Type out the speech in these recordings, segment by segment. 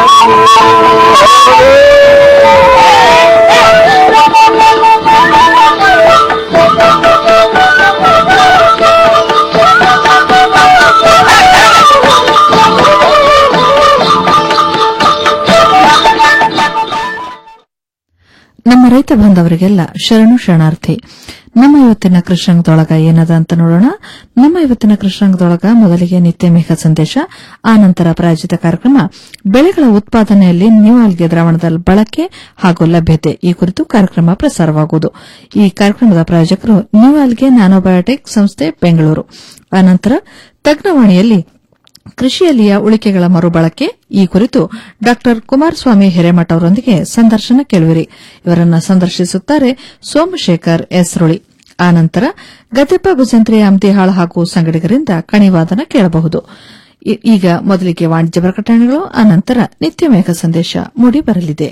ನಮ್ಮ ರೈತ ಬಾಂಧವರಿಗೆಲ್ಲ ಶರಣು ಶರಣಾರ್ಥಿ ನಮ್ಮ ಇವತ್ತಿನ ಕೃಷ್ಣಾಂಗದೊಳಗ ಏನದ ಅಂತ ನೋಡೋಣ ನಮ್ಮ ಇವತ್ತಿನ ಕೃಷ್ಣಾಂಗದೊಳಗ ಮೊದಲಿಗೆ ನಿತ್ಯ ಮೇಘ ಸಂದೇಶ ಆ ನಂತರ ಪ್ರಾಯೋಜಿತ ಕಾರ್ಯಕ್ರಮ ಬೆಳೆಗಳ ಉತ್ಪಾದನೆಯಲ್ಲಿ ನ್ಯೂಆಲ್ಗೆ ದ್ರಾವಣದ ಬಳಕೆ ಹಾಗೂ ಲಭ್ಯತೆ ಈ ಕುರಿತು ಕಾರ್ಯಕ್ರಮ ಪ್ರಸಾರವಾಗುವುದು ಈ ಕಾರ್ಯಕ್ರಮದ ಪ್ರಾಯೋಜಕರು ನ್ಯೂಆಲ್ಗೆ ನ್ಯಾನೋಬಯೋಟೆಕ್ ಸಂಸ್ಥೆ ಬೆಂಗಳೂರು ಆನಂತರ ತಜ್ಞವಾಣಿಯಲ್ಲಿ ಕೃಷಿಯಲ್ಲಿಯ ಉಳಿಕೆಗಳ ಮರುಬಳಕೆ ಈ ಕುರಿತು ಡಾ ಕುಮಾರಸ್ವಾಮಿ ಹಿರೇಮಠ ಅವರೊಂದಿಗೆ ಸಂದರ್ಶನ ಕೇಳುವಿರಿ ಇವರನ್ನ ಸಂದರ್ಶಿಸುತ್ತಾರೆ ಸೋಮಶೇಖರ್ ಎಸ್ರುಳಿ ಆನಂತರ ಗದ್ದೆಪ್ಪ ಭಜಂತ್ರಿ ಅಮ್ದಿಹಾಳ್ ಹಾಗೂ ಸಂಗಡಿಗರಿಂದ ಕಣಿವಾದನ ಕೇಳಬಹುದು ಈ- ಈಗ ಮೊದಲಿಗೆ ವಾಣಿಜ್ಯ ಪ್ರಕಟಣೆಗಳು ಆನಂತರ ನಿತ್ಯ ಮೇಘ ಸಂದೇಶ ಮೂಡಿ ಬರಲಿದೆ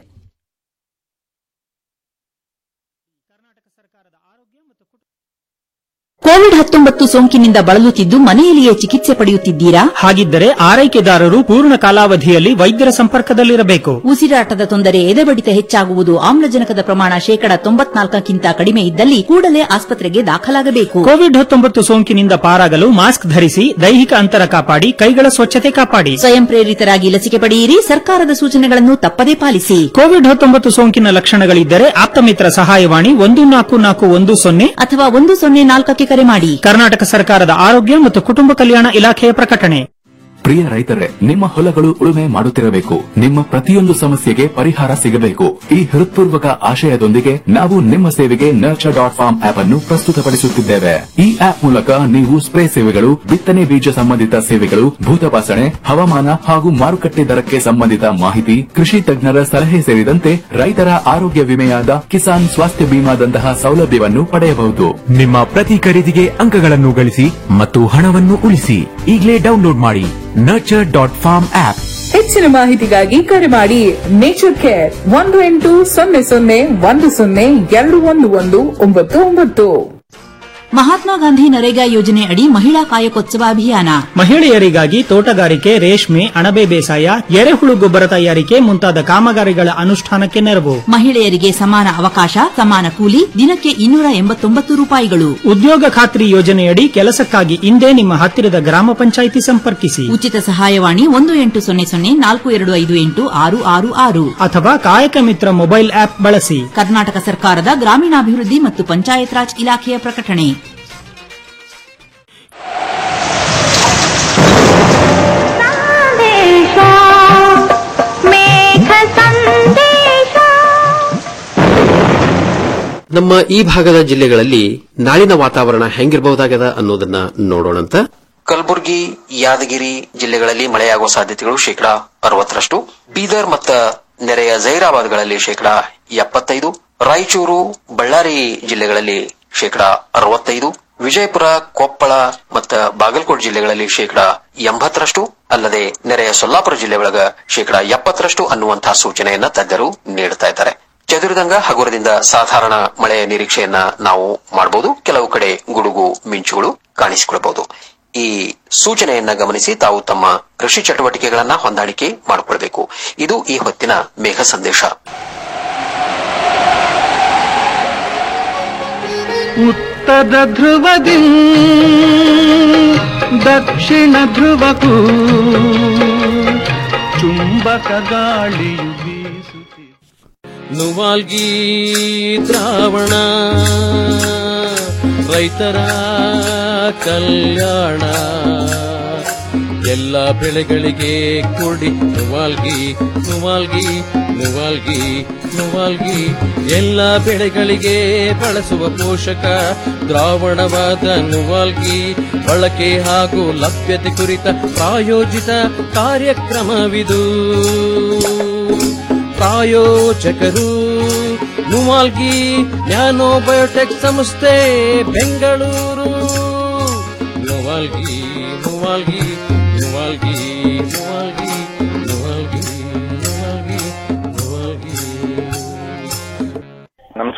ಕೋವಿಡ್ ಹತ್ತೊಂಬತ್ತು ಸೋಂಕಿನಿಂದ ಬಳಲುತ್ತಿದ್ದು ಮನೆಯಲ್ಲಿಯೇ ಚಿಕಿತ್ಸೆ ಪಡೆಯುತ್ತಿದ್ದೀರಾ ಹಾಗಿದ್ದರೆ ಆರೈಕೆದಾರರು ಪೂರ್ಣ ಕಾಲಾವಧಿಯಲ್ಲಿ ವೈದ್ಯರ ಸಂಪರ್ಕದಲ್ಲಿರಬೇಕು ಉಸಿರಾಟದ ತೊಂದರೆ ಎದೆಬಡಿತ ಹೆಚ್ಚಾಗುವುದು ಆಮ್ಲಜನಕದ ಪ್ರಮಾಣ ಶೇಕಡ ತೊಂಬತ್ನಾಲ್ಕಕ್ಕಿಂತ ಕಡಿಮೆ ಇದ್ದಲ್ಲಿ ಕೂಡಲೇ ಆಸ್ಪತ್ರೆಗೆ ದಾಖಲಾಗಬೇಕು ಕೋವಿಡ್ ಹತ್ತೊಂಬತ್ತು ಸೋಂಕಿನಿಂದ ಪಾರಾಗಲು ಮಾಸ್ಕ್ ಧರಿಸಿ ದೈಹಿಕ ಅಂತರ ಕಾಪಾಡಿ ಕೈಗಳ ಸ್ವಚ್ಛತೆ ಕಾಪಾಡಿ ಸ್ವಯಂ ಪ್ರೇರಿತರಾಗಿ ಲಸಿಕೆ ಪಡೆಯಿರಿ ಸರ್ಕಾರದ ಸೂಚನೆಗಳನ್ನು ತಪ್ಪದೇ ಪಾಲಿಸಿ ಕೋವಿಡ್ ಹತ್ತೊಂಬತ್ತು ಸೋಂಕಿನ ಲಕ್ಷಣಗಳಿದ್ದರೆ ಆಪ್ತಮಿತ್ರ ಸಹಾಯವಾಣಿ ಒಂದು ನಾಲ್ಕು ನಾಲ್ಕು ಒಂದು ಸೊನ್ನೆ ಅಥವಾ ಒಂದು ಸೊನ್ನೆ ನಾಲ್ಕಕ್ಕೆ ಕರೆ ಮಾಡಿ ಕರ್ನಾಟಕ ಸರ್ಕಾರದ ಆರೋಗ್ಯ ಮತ್ತು ಕುಟುಂಬ ಕಲ್ಯಾಣ ಇಲಾಖೆಯ ಪ್ರಕಟಣೆ ಪ್ರಿಯ ರೈತರೇ ನಿಮ್ಮ ಹೊಲಗಳು ಉಳುಮೆ ಮಾಡುತ್ತಿರಬೇಕು ನಿಮ್ಮ ಪ್ರತಿಯೊಂದು ಸಮಸ್ಯೆಗೆ ಪರಿಹಾರ ಸಿಗಬೇಕು ಈ ಹೃತ್ಪೂರ್ವಕ ಆಶಯದೊಂದಿಗೆ ನಾವು ನಿಮ್ಮ ಸೇವೆಗೆ ನರ್ಚರ್ ಡಾಟ್ ಫಾರ್ಮ್ ಆಪ್ ಅನ್ನು ಪ್ರಸ್ತುತಪಡಿಸುತ್ತಿದ್ದೇವೆ ಈ ಆಪ್ ಮೂಲಕ ನೀವು ಸ್ಪ್ರೇ ಸೇವೆಗಳು ಬಿತ್ತನೆ ಬೀಜ ಸಂಬಂಧಿತ ಸೇವೆಗಳು ಭೂತಪಾಸಣೆ ಹವಾಮಾನ ಹಾಗೂ ಮಾರುಕಟ್ಟೆ ದರಕ್ಕೆ ಸಂಬಂಧಿತ ಮಾಹಿತಿ ಕೃಷಿ ತಜ್ಞರ ಸಲಹೆ ಸೇರಿದಂತೆ ರೈತರ ಆರೋಗ್ಯ ವಿಮೆಯಾದ ಕಿಸಾನ್ ಸ್ವಾಸ್ಥ್ಯ ಬಿಮಾದಂತಹ ಸೌಲಭ್ಯವನ್ನು ಪಡೆಯಬಹುದು ನಿಮ್ಮ ಪ್ರತಿ ಖರೀದಿಗೆ ಅಂಕಗಳನ್ನು ಗಳಿಸಿ ಮತ್ತು ಹಣವನ್ನು ಉಳಿಸಿ ಈಗಲೇ ಡೌನ್ಲೋಡ್ ಮಾಡಿ ನರ್ಚರ್ ಡಾಟ್ ಫಾರ್ಮ್ ಆಪ್ ಹೆಚ್ಚಿನ ಮಾಹಿತಿಗಾಗಿ ಕರೆ ಮಾಡಿ ನೇಚರ್ ಕೇರ್ ಒಂದು ಎಂಟು ಸೊನ್ನೆ ಸೊನ್ನೆ ಒಂದು ಸೊನ್ನೆ ಎರಡು ಒಂದು ಒಂದು ಒಂಬತ್ತು ಒಂಬತ್ತು ಮಹಾತ್ಮ ಗಾಂಧಿ ನರೇಗಾ ಯೋಜನೆ ಅಡಿ ಮಹಿಳಾ ಕಾಯಕೋತ್ಸವ ಅಭಿಯಾನ ಮಹಿಳೆಯರಿಗಾಗಿ ತೋಟಗಾರಿಕೆ ರೇಷ್ಮೆ ಅಣಬೆ ಬೇಸಾಯ ಎರೆಹುಳು ಗೊಬ್ಬರ ತಯಾರಿಕೆ ಮುಂತಾದ ಕಾಮಗಾರಿಗಳ ಅನುಷ್ಠಾನಕ್ಕೆ ನೆರವು ಮಹಿಳೆಯರಿಗೆ ಸಮಾನ ಅವಕಾಶ ಸಮಾನ ಕೂಲಿ ದಿನಕ್ಕೆ ಇನ್ನೂರ ಎಂಬತ್ತೊಂಬತ್ತು ರೂಪಾಯಿಗಳು ಉದ್ಯೋಗ ಖಾತ್ರಿ ಯೋಜನೆಯಡಿ ಕೆಲಸಕ್ಕಾಗಿ ಇಂದೇ ನಿಮ್ಮ ಹತ್ತಿರದ ಗ್ರಾಮ ಪಂಚಾಯಿತಿ ಸಂಪರ್ಕಿಸಿ ಉಚಿತ ಸಹಾಯವಾಣಿ ಒಂದು ಎಂಟು ಸೊನ್ನೆ ಸೊನ್ನೆ ನಾಲ್ಕು ಎರಡು ಐದು ಎಂಟು ಆರು ಆರು ಆರು ಅಥವಾ ಕಾಯಕ ಮಿತ್ರ ಮೊಬೈಲ್ ಆಪ್ ಬಳಸಿ ಕರ್ನಾಟಕ ಸರ್ಕಾರದ ಗ್ರಾಮೀಣಾಭಿವೃದ್ಧಿ ಮತ್ತು ಪಂಚಾಯತ್ ರಾಜ್ ಇಲಾಖೆಯ ಪ್ರಕಟಣೆ ನಮ್ಮ ಈ ಭಾಗದ ಜಿಲ್ಲೆಗಳಲ್ಲಿ ನಾಳಿನ ವಾತಾವರಣ ಹೆಂಗಿರಬಹುದಾಗದ ಅನ್ನೋದನ್ನ ನೋಡೋಣಂತ ಕಲಬುರಗಿ ಯಾದಗಿರಿ ಜಿಲ್ಲೆಗಳಲ್ಲಿ ಮಳೆಯಾಗುವ ಸಾಧ್ಯತೆಗಳು ಶೇಕಡಾ ಅರವತ್ತರಷ್ಟು ಬೀದರ್ ಮತ್ತು ನೆರೆಯ ಜೈರಾಬಾದ್ಗಳಲ್ಲಿ ಶೇಕಡಾ ಎಪ್ಪತ್ತೈದು ರಾಯಚೂರು ಬಳ್ಳಾರಿ ಜಿಲ್ಲೆಗಳಲ್ಲಿ ಶೇಕಡಾ ಅರವತ್ತೈದು ವಿಜಯಪುರ ಕೊಪ್ಪಳ ಮತ್ತು ಬಾಗಲಕೋಟೆ ಜಿಲ್ಲೆಗಳಲ್ಲಿ ಶೇಕಡಾ ಎಂಬತ್ತರಷ್ಟು ಅಲ್ಲದೆ ನೆರೆಯ ಸೊಲ್ಲಾಪುರ ಜಿಲ್ಲೆ ಒಳಗ ಶೇಕಡಾ ಎಪ್ಪತ್ತರಷ್ಟು ಅನ್ನುವಂತಹ ಸೂಚನೆಯನ್ನ ತಜ್ಞರು ನೀಡುತ್ತಾ ಇದ್ದಾರೆ ಚದುರಿದಂಗ ಹಗುರದಿಂದ ಸಾಧಾರಣ ಮಳೆಯ ನಿರೀಕ್ಷೆಯನ್ನ ನಾವು ಮಾಡಬಹುದು ಕೆಲವು ಕಡೆ ಗುಡುಗು ಮಿಂಚುಗಳು ಕಾಣಿಸಿಕೊಳ್ಳಬಹುದು ಈ ಸೂಚನೆಯನ್ನ ಗಮನಿಸಿ ತಾವು ತಮ್ಮ ಕೃಷಿ ಚಟುವಟಿಕೆಗಳನ್ನ ಹೊಂದಾಣಿಕೆ ಮಾಡಿಕೊಳ್ಬೇಕು ಇದು ಈ ಹೊತ್ತಿನ ಮೇಘ ಸಂದೇಶ ಉತ್ತರ ಧ್ರುವದಿ ದಕ್ಷಿಣ ಧ್ರುವಕ್ಕೂ ಚುಂಬಕ ಗಾಳಿಯು ಬೀಸುತ್ತಿದೆ ನುವಾಲ್ಗಿ ದ್ರಾವಣ ರೈತರ ಕಲ್ಯಾಣ ಎಲ್ಲ ಬೆಳೆಗಳಿಗೆ ಕೊಡಿ ನುವಾಲ್ಗಿ ನುವಾಲ್ಗಿ ನುವಾಲ್ಗಿ ನುವಾಲ್ಗಿ ಎಲ್ಲ ಬೆಳೆಗಳಿಗೆ ಬಳಸುವ ಪೋಷಕ ದ್ರಾವಣವಾದ ನುವಾಲ್ಗಿ ಬಳಕೆ ಹಾಗೂ ಲಭ್ಯತೆ ಕುರಿತ ಪ್ರಾಯೋಜಿತ ಕಾರ್ಯಕ್ರಮವಿದು ಪ್ರಾಯೋಜಕರು ನುವಾಲ್ಗಿ ನ್ಯಾನೋ ಬಯೋಟೆಕ್ ಸಂಸ್ಥೆ ಬೆಂಗಳೂರು ನುವಾಲ್ಗಿ ನುವಾಲ್ಗಿ ನುವಾಲ್ಗಿ ನುವಾಲ್ಗಿ ನುವಾಲ್ಗಿ ನುವಾಲ್ಗಿ ನುವಾಲ್ಗಿ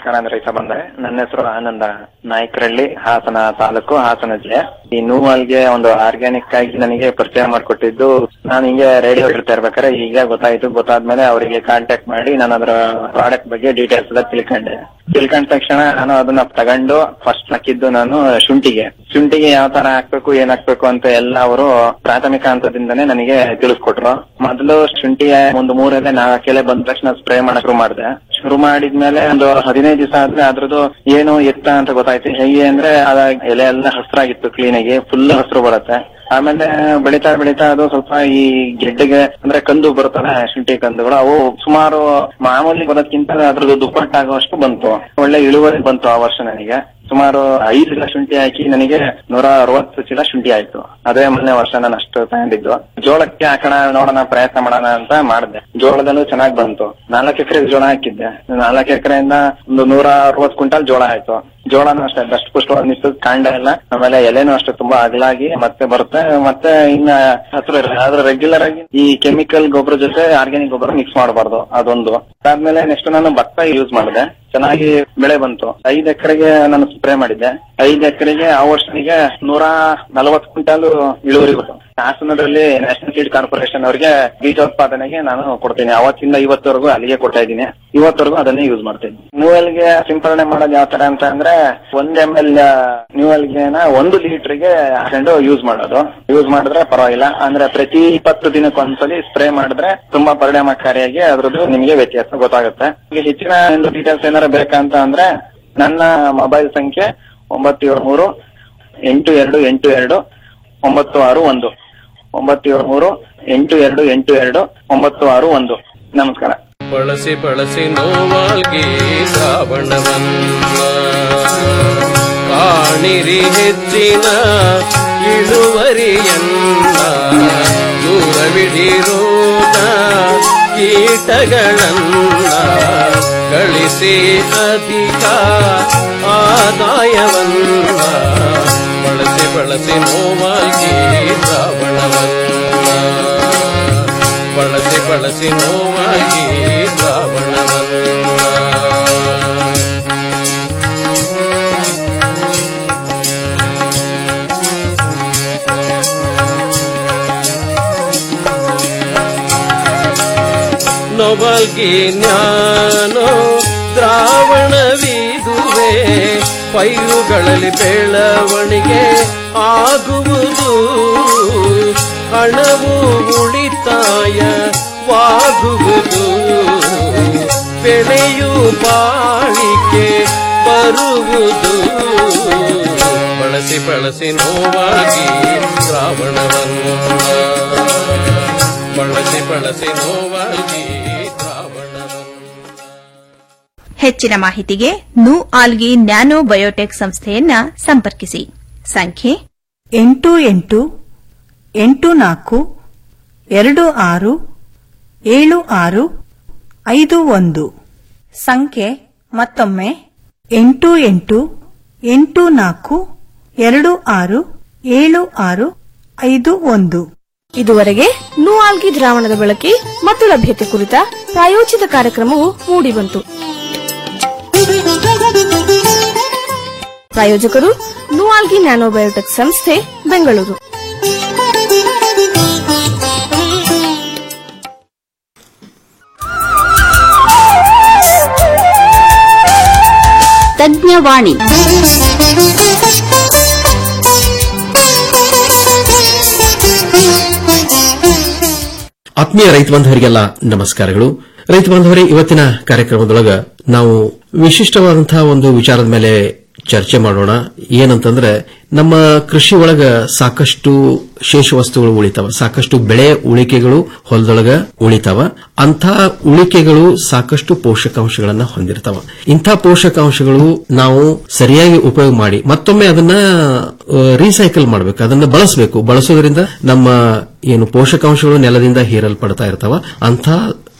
ನಮಸ್ಕಾರ ರೈತ ಬಂದರೆ ನನ್ನ ಹೆಸರು ಆನಂದ ನಾಯಕರಳ್ಳಿ ಹಾಸನ ತಾಲೂಕು ಹಾಸನ ಜಿಲ್ಲೆ ಈ ನೂವಲ್ಗೆ ಒಂದು ಆರ್ಗ್ಯಾನಿಕ್ ಆಗಿ ನನಗೆ ಪರಿಚಯ ಮಾಡಿಕೊಟ್ಟಿದ್ದು ನಾನು ಹಿಂಗೆ ರೇಡಿಯೋ ಇರ್ತಾ ಇರ್ಬೇಕಾದ್ರೆ ಈಗ ಗೊತ್ತಾಯ್ತು ಗೊತ್ತಾದ್ಮೇಲೆ ಅವರಿಗೆ ಕಾಂಟ್ಯಾಕ್ಟ್ ಮಾಡಿ ನಾನು ಅದರ ಪ್ರಾಡಕ್ಟ್ ಬಗ್ಗೆ ಡೀಟೇಲ್ಸ್ ಎಲ್ಲ ತಿಳ್ಕೊಂಡೆ ತಿಳ್ಕೊಂಡ ತಕ್ಷಣ ನಾನು ಅದನ್ನ ತಗೊಂಡು ಫಸ್ಟ್ ಹಾಕಿದ್ದು ನಾನು ಶುಂಠಿಗೆ ಶುಂಠಿಗೆ ಯಾವ ತರ ಹಾಕ್ಬೇಕು ಏನ್ ಹಾಕ್ಬೇಕು ಅಂತ ಎಲ್ಲ ಅವರು ಪ್ರಾಥಮಿಕ ಹಂತದಿಂದನೇ ನನಗೆ ತಿಳಿಸ್ಕೊಟ್ರು ಮೊದಲು ಶುಂಠಿಯ ಒಂದು ಮೂರಲ್ಲೇ ನಾಲ್ಕು ಎಲೆ ಬಂದ ತಕ್ಷಣ ಸ್ಪ್ರೇ ಮಾಡಕ್ ಶುರು ಮಾಡಿದೆ ಶುರು ಮಾಡಿದ್ಮೇಲೆ ಒಂದು ಹದಿನೈದು ದಿವಸ ಆದ್ರೆ ಅದ್ರದ್ದು ಏನು ಎತ್ತ ಅಂತ ಗೊತ್ತಾಯ್ತು ಹೇಗೆ ಅಂದ್ರೆ ಅದ ಎಲೆ ಎಲ್ಲ ಹಸ್ರಾಗಿತ್ತು ಕ್ಲೀನ್ ಆಗಿ ಫುಲ್ ಹಸ್ರು ಬರುತ್ತೆ ಆಮೇಲೆ ಬೆಳೀತಾ ಬೆಳೀತಾ ಅದು ಸ್ವಲ್ಪ ಈ ಗೆಡ್ಡೆಗೆ ಅಂದ್ರೆ ಕಂದು ಬರುತ್ತಲ್ಲ ಶುಂಠಿ ಕಂದುಗಳು ಅವು ಸುಮಾರು ಮಾಮೂಲಿ ಬರೋದ್ಕಿಂತ ಅದ್ರದ್ದು ದುಪ್ಪಟ್ಟಾಗುವಷ್ಟು ಬಂತು ಒಳ್ಳೆ ಇಳುವರಿ ಬಂತು ಆ ವರ್ಷ ನನಗೆ ಸುಮಾರು ಐದು ಚೀಲ ಶುಂಠಿ ಹಾಕಿ ನನಗೆ ನೂರ ಅರವತ್ತು ಚೀಲ ಶುಂಠಿ ಆಯ್ತು ಅದೇ ಮೊನ್ನೆ ವರ್ಷ ನಾನು ಅಷ್ಟು ತಗೊಂಡಿದ್ದು ಜೋಳಕ್ಕೆ ಹಾಕೋಣ ನೋಡೋಣ ಪ್ರಯತ್ನ ಮಾಡೋಣ ಅಂತ ಮಾಡಿದೆ ಜೋಳದಲ್ಲೂ ಚೆನ್ನಾಗಿ ಬಂತು ನಾಲ್ಕು ಎಕರೆ ಜೋಳ ಹಾಕಿದ್ದೆ ನಾಲ್ಕು ಎಕರೆಯಿಂದ ಒಂದು ನೂರ ಅರವತ್ತು ಕ್ವಿಂಟಲ್ ಜೋಳ ಆಯ್ತು ಜೋಳನೂ ಅಷ್ಟೇ ದಷ್ಟ ಪುಷ್ಟವಾಗಿ ನಿಂತು ಕಾಂಡ ಎಲ್ಲ ಆಮೇಲೆ ಎಲೆನೂ ಅಷ್ಟೇ ತುಂಬಾ ಅಗಲಾಗಿ ಮತ್ತೆ ಬರುತ್ತೆ ಮತ್ತೆ ಇನ್ನ ಹಸಿರು ಇರುತ್ತೆ ಆದ್ರೆ ರೆಗ್ಯುಲರ್ ಆಗಿ ಈ ಕೆಮಿಕಲ್ ಗೊಬ್ಬರ ಜೊತೆ ಆರ್ಗ್ಯಾನಿಕ್ ಗೊಬ್ಬರ ಮಿಕ್ಸ್ ಮಾಡಬಾರ್ದು ಅದೊಂದು ಅದಾದ್ಮೇಲೆ ನೆಕ್ಸ್ಟ್ ನಾನು ಭತ್ತ ಯೂಸ್ ಮಾಡಿದೆ ಚೆನ್ನಾಗಿ ಬೆಳೆ ಬಂತು ಐದ್ ಎಕರೆಗೆ ನಾನು ಸ್ಪ್ರೇ ಮಾಡಿದ್ದೆ ಐದ್ ಎಕರೆಗೆ ಆ ವರ್ಷನಿಗೆ ನೂರ ನಲವತ್ತು ಕ್ವಿಂಟಾಲ್ ಇಳುವರಿ ಬಂತು ಹಾಸನದಲ್ಲಿ ನ್ಯಾಷನಲ್ ಸೀಡ್ ಕಾರ್ಪೊರೇಷನ್ ಅವರಿಗೆ ಬೀಜೋತ್ಪಾದನೆಗೆ ನಾನು ಕೊಡ್ತೀನಿ ಅವತ್ತಿಂದ ಇವತ್ತವರೆಗೂ ಅಲ್ಲಿಗೆ ಕೊಡ್ತಾ ಇದ್ದೀನಿ ಇವತ್ತವರೆಗೂ ಅದನ್ನೇ ಯೂಸ್ ಮಾಡ್ತೀನಿ ನ್ಯೂವೆಲ್ಗೆ ಸಿಂಪರಣೆ ಮಾಡೋದು ಯಾವ ತರ ಅಂತ ಅಂದ್ರೆ ಒಂದ್ ಎಂ ಎಲ್ ನ್ಯೂವೆಲ್ಗೆನ ಒಂದು ಲೀಟರ್ಗೆ ಹಾಕೊಂಡು ಯೂಸ್ ಮಾಡೋದು ಯೂಸ್ ಮಾಡಿದ್ರೆ ಪರವಾಗಿಲ್ಲ ಅಂದ್ರೆ ಪ್ರತಿ ಇಪ್ಪತ್ತು ದಿನಕ್ಕೊಂದ್ಸಲಿ ಸ್ಪ್ರೇ ಮಾಡಿದ್ರೆ ತುಂಬಾ ಪರಿಣಾಮಕಾರಿಯಾಗಿ ಅದ್ರದ್ದು ನಿಮಗೆ ವ್ಯತ್ಯಾಸ ಗೊತ್ತಾಗುತ್ತೆ ಈಗ ಹೆಚ್ಚಿನ ಒಂದು ಡೀಟೇಲ್ಸ್ ಏನಾರ ಬೇಕಂತ ಅಂದ್ರೆ ನನ್ನ ಮೊಬೈಲ್ ಸಂಖ್ಯೆ ಒಂಬತ್ತು ಏಳು ಮೂರು ಎಂಟು ಎರಡು ಎಂಟು ಎರಡು ಒಂಬತ್ತು ಆರು ಒಂದು ಒಂಬತ್ತು ಏಳು ಮೂರು ಎಂಟು ಎರಡು ಎಂಟು ಎರಡು ಒಂಬತ್ತು ಆರು ಒಂದು ನಮಸ್ಕಾರ ಬಳಸಿ ಬಳಸಿ ನೋವಾಲ್ಗೆ ಶ್ರಾವಣವನ್ನ ಕಾಣಿರಿ ಹೆಚ್ಚಿನ ಇಳುವರಿಯನ್ನ ದೂರವಿಡಿರೋಣ ಕೀಟಗಳನ್ನ ಗಳಿಸಿ ಅಧಿಕ ಆದಾಯವನ್ನ ಬಳಸಿ ಬಳಸಿ ನೋವಾಗಿ ಶ್ರಾವಣವನ್ನ ಬಳಸಿ ಬಳಸಿ ನೋವಾಗಿ ಶ್ರಾವಣವನ್ನ ನೊಬಲ್ಗಿ ಜ್ಞಾನೋ ದ್ರಾವಣವಿದುವೆ ಪೈರುಗಳಲ್ಲಿ ಬೆಳವಣಿಗೆ ಆಗುವುದು ಹಣವು ಉಳಿತಾಯವಾಗುವುದು ಬೆಳೆಯು ಬಾಳಿಕೆ ಬರುವುದು ಬಳಸಿ ಬಳಸಿ ನೋವಾಗಿ ಶ್ರಾವಣವನ್ನು ಬಳಸಿ ಬಳಸಿ ನೋವಾಗಿ ಹೆಚ್ಚಿನ ಮಾಹಿತಿಗೆ ನು ಆಲ್ಗಿ ನ್ಯಾನೋ ಬಯೋಟೆಕ್ ಸಂಸ್ಥೆಯನ್ನ ಸಂಪರ್ಕಿಸಿ ಸಂಖ್ಯೆ ಎಂಟು ಎಂಟು ಎಂಟು ನಾಲ್ಕು ಎರಡು ಆರು ಏಳು ಆರು ಐದು ಒಂದು ಸಂಖ್ಯೆ ಮತ್ತೊಮ್ಮೆ ಎಂಟು ಎಂಟು ಎಂಟು ನಾಲ್ಕು ಎರಡು ಆರು ಏಳು ಆರು ಐದು ಒಂದು ಇದುವರೆಗೆ ನೂಆಲ್ಗಿ ದ್ರಾವಣದ ಬಳಕೆ ಮತ್ತು ಲಭ್ಯತೆ ಕುರಿತ ಪ್ರಾಯೋಜಿತ ಕಾರ್ಯಕ್ರಮವು ಮೂಡಿಬಂತು ಪ್ರಾಯೋಜಕರು ನೂಆಲ್ಗಿ ನ್ಯಾನೋಬಯೋಟೆಕ್ ಸಂಸ್ಥೆ ಬೆಂಗಳೂರು ತಜ್ಞವಾಣಿ ಆತ್ಮೀಯ ರೈತ ಬಾಂಧವರಿಗೆಲ್ಲ ನಮಸ್ಕಾರಗಳು ರೈತ ಬಾಂಧವರೇ ಇವತ್ತಿನ ಕಾರ್ಯಕ್ರಮದೊಳಗ ನಾವು ವಿಶಿಷ್ಟವಾದಂತಹ ಒಂದು ವಿಚಾರದ ಮೇಲೆ ಚರ್ಚೆ ಮಾಡೋಣ ಏನಂತಂದ್ರೆ ನಮ್ಮ ಕೃಷಿ ಒಳಗ ಸಾಕಷ್ಟು ಶೇಷ ವಸ್ತುಗಳು ಉಳಿತಾವ ಸಾಕಷ್ಟು ಬೆಳೆ ಉಳಿಕೆಗಳು ಹೊಲದೊಳಗ ಉಳಿತಾವ ಅಂಥ ಉಳಿಕೆಗಳು ಸಾಕಷ್ಟು ಪೋಷಕಾಂಶಗಳನ್ನ ಹೊಂದಿರ್ತಾವ ಇಂಥ ಪೋಷಕಾಂಶಗಳು ನಾವು ಸರಿಯಾಗಿ ಉಪಯೋಗ ಮಾಡಿ ಮತ್ತೊಮ್ಮೆ ಅದನ್ನ ರೀಸೈಕಲ್ ಮಾಡಬೇಕು ಅದನ್ನ ಬಳಸಬೇಕು ಬಳಸೋದ್ರಿಂದ ನಮ್ಮ ಏನು ಪೋಷಕಾಂಶಗಳು ನೆಲದಿಂದ ಹೀರಲ್ಪಡ್ತಾ ಇರ್ತಾವ ಅಂಥ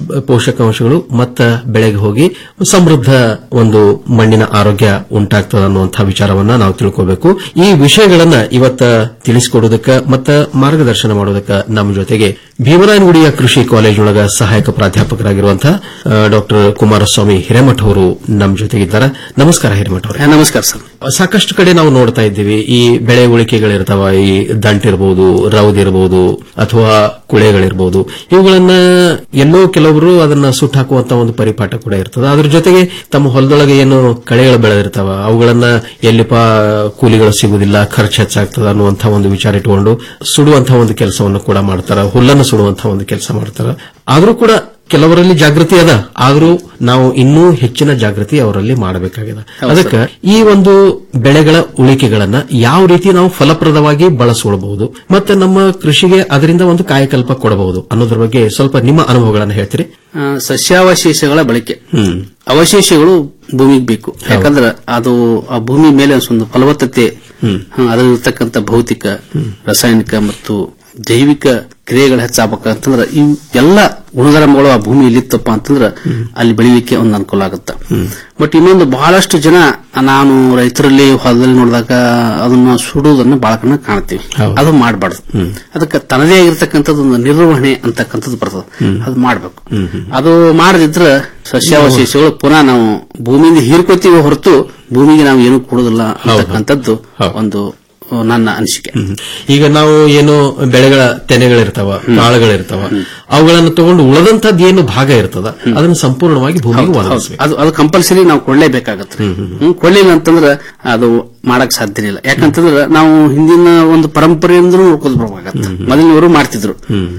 ಪೋಷಕಾಂಶಗಳು ಮತ್ತ ಬೆಳೆಗೆ ಹೋಗಿ ಸಮೃದ್ಧ ಒಂದು ಮಣ್ಣಿನ ಆರೋಗ್ಯ ಉಂಟಾಗ್ತದ ಅನ್ನುವಂತಹ ವಿಚಾರವನ್ನ ನಾವು ತಿಳ್ಕೋಬೇಕು ಈ ವಿಷಯಗಳನ್ನ ಇವತ್ತ ತಿಳಿಸಿಕೊಡೋದಕ್ಕ ಮತ್ತ ಮಾರ್ಗದರ್ಶನ ಮಾಡೋದಕ್ಕ ನಮ್ಮ ಜೊತೆಗೆ ಭೀಮರಾಯನಗುಡಿಯ ಕೃಷಿ ಕಾಲೇಜಿನೊಳಗ ಸಹಾಯಕ ಪ್ರಾಧ್ಯಾಪಕರಾಗಿರುವಂತಹ ಡಾಕ್ಟರ್ ಕುಮಾರಸ್ವಾಮಿ ಹಿರೇಮಠ್ ಅವರು ನಮ್ಮ ಜೊತೆಗಿದ್ದಾರೆ ನಮಸ್ಕಾರ ಹಿರೇಮಠ್ ಅವರೇ ನಮಸ್ಕಾರ ಸರ್ ಸಾಕಷ್ಟು ಕಡೆ ನಾವು ನೋಡ್ತಾ ಇದ್ದೀವಿ ಈ ಬೆಳೆ ಉಳಿಕೆಗಳಿರ್ತಾವ ಈ ದಂಟಿರ್ಬೋದು ರೌದಿರ್ಬೋದು ಅಥವಾ ಕುಳೆಗಳಿರ್ಬೋದು ಇವುಗಳನ್ನ ಎಲ್ಲೋ ಕೆಲವರು ಅದನ್ನ ಸುಟ್ಟು ಹಾಕುವಂತ ಒಂದು ಪರಿಪಾಠ ಕೂಡ ಇರ್ತದೆ ಅದ್ರ ಜೊತೆಗೆ ತಮ್ಮ ಹೊಲದೊಳಗೆ ಏನು ಕಳೆಗಳು ಬೆಳೆದಿರ್ತಾವ ಅವುಗಳನ್ನ ಎಲ್ಲಿಪ ಕೂಲಿಗಳು ಸಿಗುವುದಿಲ್ಲ ಖರ್ಚು ಹೆಚ್ಚಾಗ್ತದ ಅನ್ನುವಂತಹ ಒಂದು ವಿಚಾರ ಇಟ್ಟುಕೊಂಡು ಸುಡುವಂತಹ ಒಂದು ಕೆಲಸವನ್ನು ಕೂಡ ಮಾಡ್ತಾರ ಹುಲ್ಲನ್ನು ಸುಡುವಂತಹ ಒಂದು ಕೆಲಸ ಮಾಡ್ತಾರ ಆದರೂ ಕೂಡ ಕೆಲವರಲ್ಲಿ ಜಾಗೃತಿ ಅದ ಆದರೂ ನಾವು ಇನ್ನೂ ಹೆಚ್ಚಿನ ಜಾಗೃತಿ ಅವರಲ್ಲಿ ಮಾಡಬೇಕಾಗಿದೆ ಅದಕ್ಕೆ ಈ ಒಂದು ಬೆಳೆಗಳ ಉಳಿಕೆಗಳನ್ನ ಯಾವ ರೀತಿ ನಾವು ಫಲಪ್ರದವಾಗಿ ಬಳಸಿಕೊಳ್ಳಬಹುದು ಮತ್ತೆ ನಮ್ಮ ಕೃಷಿಗೆ ಅದರಿಂದ ಒಂದು ಕಾಯಕಲ್ಪ ಕೊಡಬಹುದು ಅನ್ನೋದ್ರ ಬಗ್ಗೆ ಸ್ವಲ್ಪ ನಿಮ್ಮ ಅನುಭವಗಳನ್ನು ಹೇಳ್ತೀರಿ ಆ, ಸಸ್ಯಾವಶೇಷಗಳ ಬಳಕೆ ಅವಶೇಷಗಳು ಭೂಮಿಗೆ ಬೇಕು ಯಾಕಂದ್ರೆ ಅದು ಆ ಭೂಮಿ ಮೇಲೆ ಒಂದು ಫಲವತ್ತತೆ ಹಾ, ಅದರಲ್ಲಿರ್ತಕ್ಕಂಥ ಭೌತಿಕ ರಾಸಾಯನಿಕ ಮತ್ತು ಜೈವಿಕ ಕ್ರಿಯೆಗಳು ಹೆಚ್ಚಾಗಬೇಕಂತಂದ್ರೆ ಇವು ಎಲ್ಲ ಗುಣಧರ್ಮಗಳು ಆ ಭೂಮಿಯಲ್ಲಿ ಇತ್ತಪ್ಪ ಅಂತಂದ್ರೆ ಅಲ್ಲಿ ಬೆಳಿಲಿಕ್ಕೆ ಒಂದು ಅನುಕೂಲ ಆಗುತ್ತೆ ಬಟ್ ಇನ್ನೊಂದು ಬಹಳಷ್ಟು ಜನ ನಾನು ರೈತರಲ್ಲಿ ಹೊಲದಲ್ಲಿ ನೋಡಿದಾಗ ಅದನ್ನ ಸುಡುವುದನ್ನು ಬಹಳ ಕಣ್ಣ ಕಾಣ್ತೀವಿ ಅದು ಮಾಡಬಾರ್ದು ಅದಕ್ಕೆ ತನ್ನದೇ ಆಗಿರ್ತಕ್ಕಂಥದ್ದು ಒಂದು ನಿರ್ವಹಣೆ ಅಂತಕ್ಕಂಥದ್ದು ಬರ್ತದೆ ಅದು ಮಾಡಬೇಕು ಅದು ಮಾಡದಿದ್ರೆ ಸಸ್ಯಾವಶೇಷಗಳು ಪುನಃ ನಾವು ಭೂಮಿಯಿಂದ ಹೀರ್ಕೋತೀವಿ ಹೊರತು ಭೂಮಿಗೆ ನಾವು ಏನು ಕೊಡೋದಿಲ್ಲ ಅಂತಕ್ಕಂಥದ್ದು ಒಂದು ಆ, ನನ್ನ ಅನಿಸಿಕೆ ಈಗ ನಾವು ಏನು ಬೆಳೆಗಳ ತೆನೆಗಳಿರ್ತಾವ ಕಾಳುಗಳಿರ್ತಾವ ಅವುಗಳನ್ನು ತಗೊಂಡು ಉಳದಂತದ್ದು ಏನು ಭಾಗ ಇರ್ತದ ಅದನ್ನು ಸಂಪೂರ್ಣವಾಗಿ ಭೂಮಿಗೆ ಹೌದು, ಒದಗಿಸಬೇಕು ಅದು ಅದು ಕಂಪಲ್ಸರಿ ನಾವು ಕೊಡ್ಲೇಬೇಕಾಗತ್ತೆ ಹ್ಮ್, ಕೊಡ್ಲಿಲ್ಲ ಅಂತಂದ್ರೆ ಅದು ಮಾಡಕ್ ಸಾಧ್ಯನೇ ಇಲ್ಲ ಯಾಕಂತಂದ್ರೆ ನಾವು ಹಿಂದಿನ ಒಂದು ಪರಂಪರೆಯಿಂದಲೂ ನೋಡ್ಕೊಂಡು ಬರ್ಬೇಕಾಗತ್ತೆ ಮೊದಲಿನವರು ಮಾಡ್ತಿದ್ರು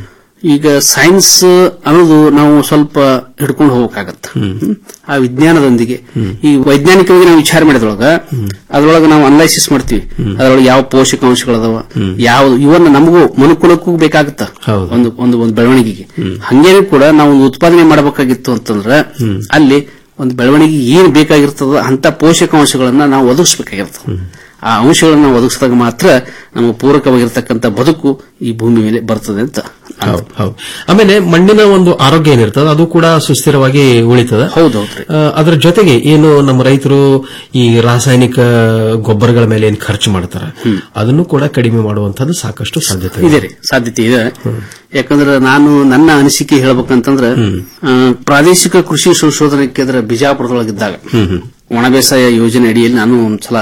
ಈಗ ಸೈನ್ಸ್ ಅನ್ನೋದು ನಾವು ಸ್ವಲ್ಪ ಹಿಡ್ಕೊಂಡು ಹೋಗಬೇಕಾಗತ್ತೆ ಹ್ಮ್. ಆ ವಿಜ್ಞಾನದೊಂದಿಗೆ ಈ ವೈಜ್ಞಾನಿಕವಾಗಿ ನಾವು ವಿಚಾರ ಮಾಡಿದ್ರೊಳಗ ಅದ್ರೊಳಗೆ ನಾವು ಅನಲೈಸಿಸ್ ಮಾಡ್ತೀವಿ ಅದ್ರೊಳಗೆ ಯಾವ ಪೋಷಕಾಂಶಗಳದಾವ ಯಾವ್ದು ಇವನ್ನ ನಮಗೂ ಮನುಕುಲಕ್ಕೂ ಬೇಕಾಗತ್ತ ಒಂದು ಒಂದು ಒಂದು ಬೆಳವಣಿಗೆಗೆ ಹಂಗೇನೆ ಕೂಡ ನಾವು ಒಂದು ಉತ್ಪಾದನೆ ಮಾಡಬೇಕಾಗಿತ್ತು ಅಂತಂದ್ರೆ ಅಲ್ಲಿ ಒಂದು ಬೆಳವಣಿಗೆ ಏನ್ ಬೇಕಾಗಿರ್ತದ ಅಂತ ಪೋಷಕಾಂಶಗಳನ್ನ ನಾವು ಒದಗಿಸಬೇಕಾಗಿರ್ತದೆ ಆ ಅಂಶಗಳನ್ನ ಒದಗಿಸಿದಾಗ ಮಾತ್ರ ನಮಗೆ ಪೂರಕವಾಗಿರ್ತಕ್ಕಂಥ ಬದುಕು ಈ ಭೂಮಿ ಮೇಲೆ ಬರ್ತದೆ ಅಂತ ಹೌದು ಹೌದು ಆಮೇಲೆ ಮಣ್ಣಿನ ಒಂದು ಆರೋಗ್ಯ ಏನಿರ್ತದ ಅದು ಕೂಡ ಸುಸ್ಥಿರವಾಗಿ ಉಳಿತದ ಹೌದೌದ್ರಿ ಆ, ಅದರ ಜೊತೆಗೆ ಏನು ನಮ್ಮ ರೈತರು ಈ ರಾಸಾಯನಿಕ ಗೊಬ್ಬರಗಳ ಮೇಲೆ ಏನು ಖರ್ಚು ಮಾಡ್ತಾರೆ ಅದನ್ನು ಕೂಡ ಕಡಿಮೆ ಮಾಡುವಂತದ್ದು ಸಾಕಷ್ಟು ಸಾಧ್ಯತೆ ಇದೆ ರೀ ಸಾಧ್ಯತೆ ಇದೆ ಯಾಕಂದ್ರೆ ನಾನು ನನ್ನ ಅನಿಸಿಕೆ ಹೇಳ್ಬೇಕಂತಂದ್ರೆ ಆ, ಪ್ರಾದೇಶಿಕ ಕೃಷಿ ಸಂಶೋಧನಾ ಕೇಂದ್ರ ಬಿಜಾಪುರದೊಳಗಿದ್ದಾಗ ಒಣ ಬೇಸಾಯ ಯೋಜನೆ ಅಡಿಯಲ್ಲಿ ನಾನು ಒಂದ್ಸಲ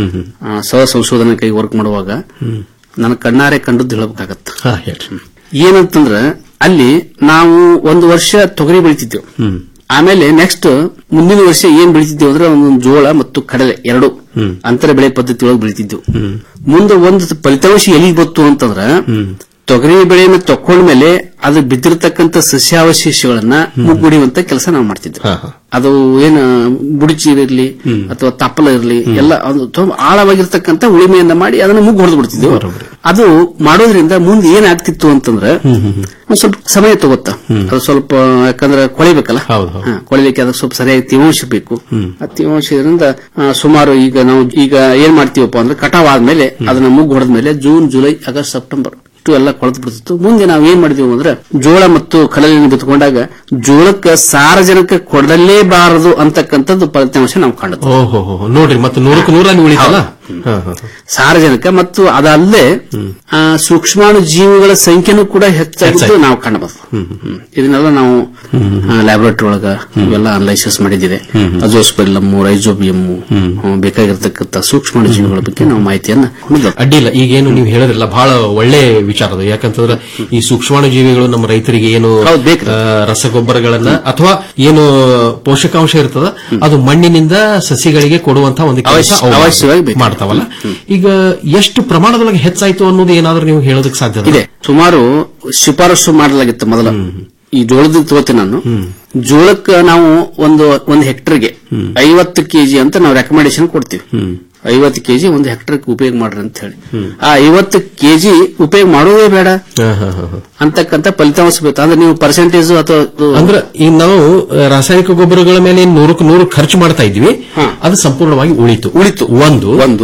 ಆ, ಸಹ ಸಂಶೋಧನಾ ಕೈ ವರ್ಕ್ ಮಾಡುವಾಗ ನನ್ನ ಕಣ್ಣಾರೆ ಕಂಡದ್ದು ಹೇಳ್ಬೇಕಾಗತ್ತ ಹಾ, ಹೇಳ್ರಿ ಏನಂತಂದ್ರೆ ಅಲ್ಲಿ ನಾವು ಒಂದು ವರ್ಷ ತೊಗರಿ ಬೆಳಿತಿದ್ದೆವು ಆಮೇಲೆ ನೆಕ್ಸ್ಟ್ ಮುಂದಿನ ವರ್ಷ ಏನ್ ಬೆಳಿತಿದ್ದೇವೆ ಅಂದ್ರೆ ಒಂದೊಂದು ಜೋಳ ಮತ್ತು ಕಡಲೆ ಎರಡು ಅಂತರ ಬೆಳೆ ಪದ್ಧತಿ ಒಳಗೆ ಬೆಳಿತಿದ್ದೆವು ಮುಂದೆ ಒಂದು ಫಲಿತಾಂಶ ಎಲ್ಲಿಗೆ ಬಂತು ಅಂತಂದ್ರ ತೊಗರಿ ಬೆಳೆಯನ್ನು ತಕೊಂಡ್ಮೇಲೆ ಅದು ಬಿದ್ದಿರತಕ್ಕಂತ ಸಸ್ಯಾವಶೇಷಗಳನ್ನ ಮುಗ್ಗುಡಿಯುವಂತ ಕೆಲಸ ನಾವು ಮಾಡ್ತಿದ್ವಿ ಅದು ಏನ ಬುಡಿಚಿ ಇರಲಿ ಅಥವಾ ತಪ್ಪಲ ಇರಲಿ ಎಲ್ಲ ಅದು ತುಂಬಾ ಆಳವಾಗಿರ್ತಕ್ಕಂಥ ಉಳಿಮೆಯನ್ನ ಮಾಡಿ ಅದನ್ನ ಮುಗ್ಗು ಹೊಡೆದು ಬಿಡ್ತಿದ್ವಿ ಅದು ಮಾಡೋದ್ರಿಂದ ಮುಂದೆ ಏನಾಗ್ತಿತ್ತು ಅಂತಂದ್ರೆ ಒಂದ್ ಸ್ವಲ್ಪ ಸಮಯ ತಗೋತ ಅದು ಸ್ವಲ್ಪ ಯಾಕಂದ್ರೆ ಕೊಳಿಬೇಕಲ್ಲ ಹಾ, ಕೊಳಿಲಿಕ್ಕೆ ಅದಕ್ಕೆ ಸ್ವಲ್ಪ ಸರಿಯಾಗಿ ತೇವಾಂಶ ಬೇಕು ಆ ತೇವಾಂಶದಿಂದ ಆ, ಸುಮಾರು ಈಗ ನಾವು ಈಗ ಏನ್ ಮಾಡ್ತೀವಪ್ಪ ಅಂದ್ರೆ ಕಟಾವ್ ಆದ್ಮೇಲೆ ಅದನ್ನ ಮುಗ್ಗು ಹೊಡೆದ ಮೇಲೆ ಜೂನ್ ಜುಲೈ ಆಗಸ್ಟ್ ಸೆಪ್ಟೆಂಬರ್ ಇಷ್ಟು ಎಲ್ಲ ಕೊಳೆತು ಬಿಡ್ತಿತ್ತು ಮುಂದೆ ನಾವು ಏನ್ ಮಾಡಿದ್ವಿ ಅಂದ್ರೆ ಜೋಳ ಮತ್ತು ಕಡಲೆಯನ್ನು ಬಿತ್ಕೊಂಡಾಗ ಜೋಳಕ್ಕೆ ಸಾರಜನಕ ಕೊಡಲೇಬಾರದು ಅಂತಕ್ಕಂಥದ್ದು ಫಲಿತಾಂಶ ನಾವು ಕಂಡದ್ದು ಓಹೋ ಹೋ, ಹೋ. ನೋಡ್ರಿ ಮತ್ತೆ ನೂರಕ್ಕೆ ನೂರಲ್ಲಿ ಉಳಿತಲ್ಲ ಹಾ, ಹಾ, ಹಾ. ಸಾರಜನಕ ಮತ್ತು ಅದಲ್ಲದೆ ಆ, ಸೂಕ್ಷ್ಮಾಣು ಜೀವಿಗಳ ಸಂಖ್ಯೆನೂ ಕೂಡ ಹೆಚ್ಚಾಗಿದ್ದು ಹೆಚ್ಚಾಗಿ. ನಾವು ಕಂಡಬಹುದು ಇದನ್ನೆಲ್ಲ ನಾವು ಲ್ಯಾಬೊರೇಟರಿ ಒಳಗ ಇವೆಲ್ಲ ಅನಲೈಸಿಸ್ ಮಾಡಿದ್ದೀವಿ ಅಜೋಸ್ಪೆಲ್ಲಮ್ ರೈಜೋಬಿಯಮ್ ಬೇಕಾಗಿರ್ತಕ್ಕಂಥ ಸೂಕ್ಷ್ಮಾಣು ಜೀವಿಗಳ ಬಗ್ಗೆ ನಾವು ಮಾಹಿತಿಯನ್ನ ಹೊಂದಿದ್ದೇವೆ. ಅಡ್ಡಿಲ್ಲ ಈಗೇನು ನೀವು ಹೇಳಿದ್ರಲ್ಲ ಬಹಳ ಒಳ್ಳೆ ವಿಚಾರ ಅದು ಯಾಕಂತಂದ್ರೆ ಈ ಸೂಕ್ಷ್ಮಾಣು ಜೀವಿಗಳು ನಮ್ಮ ರೈತರಿಗೆ ಏನು ಆ, ರಸಗೊಬ್ಬರಗಳನ್ನ ಅಥವಾ ಏನು ಪೋಷಕಾಂಶ ಇರ್ತದ ಅದು ಮಣ್ಣಿನಿಂದ ಸಸಿಗಳಿಗೆ ಕೊಡುವಂತಹ ಒಂದು ಕೆಲಸ ಅವಶ್ಯ- ಅವು ಅವಶ್ಯವಾಗಿ ಬೇಕು. ಮಾಡ್ತಾವಲ್ಲ ಈಗ ಎಷ್ಟು ಪ್ರಮಾಣದೊಳಗೆ ಹೆಚ್ಚಾಯ್ತು ಅನ್ನೋದು ಏನಾದ್ರೂ ನೀವು ಹೇಳೋದಕ್ಕೆ ಸಾಧ್ಯ ಇದೆ ಸುಮಾರು ಶಿಫಾರಸು ಮಾಡಲಾಗಿತ್ತು ಮೊದಲ ಈ ಜೋಳದ ತಗೋತೀನಿ ನಾನು ಜೋಳಕ್ಕೆ ನಾವು ಒಂದು ಒಂದು ಹೆಕ್ಟರ್ಗೆ ಐವತ್ತು ಕೆಜಿ ಅಂತ ನಾವು ರೆಕಮೆಂಡೇಶನ್ ಕೊಡ್ತೀವಿ ಐವತ್ತು ಕೆಜಿ ಒಂದು ಹೆಕ್ಟರ್ಗೆ ಉಪಯೋಗ ಮಾಡ್ರಿ ಅಂತ ಹೇಳಿ ಆ ಐವತ್ತು ಕೆಜಿ ಉಪಯೋಗ ಮಾಡೋದೇ ಬೇಡ ಅಂತಕ್ಕಂಥ ಫಲಿತಾಂಶ ಬೇಕು ಅಂದ್ರೆ ನೀವು ಪರ್ಸೆಂಟೇಜ್ ಅಥವಾ ಇದು- ಅಂದ್ರೆ ಈಗ ನಾವು ಆ, ರಾಸಾಯನಿಕ ಗೊಬ್ಬರಗಳ ಮೇಲೆ ಏನ್ ನೂರಕ್ಕೆ ನೂರು ಖರ್ಚು ಮಾಡ್ತಾ ಇದ್ವಿ ಅದು ಸಂಪೂರ್ಣವಾಗಿ ಉಳಿತು ಉಳಿತು ಒಂದು ಒಂದು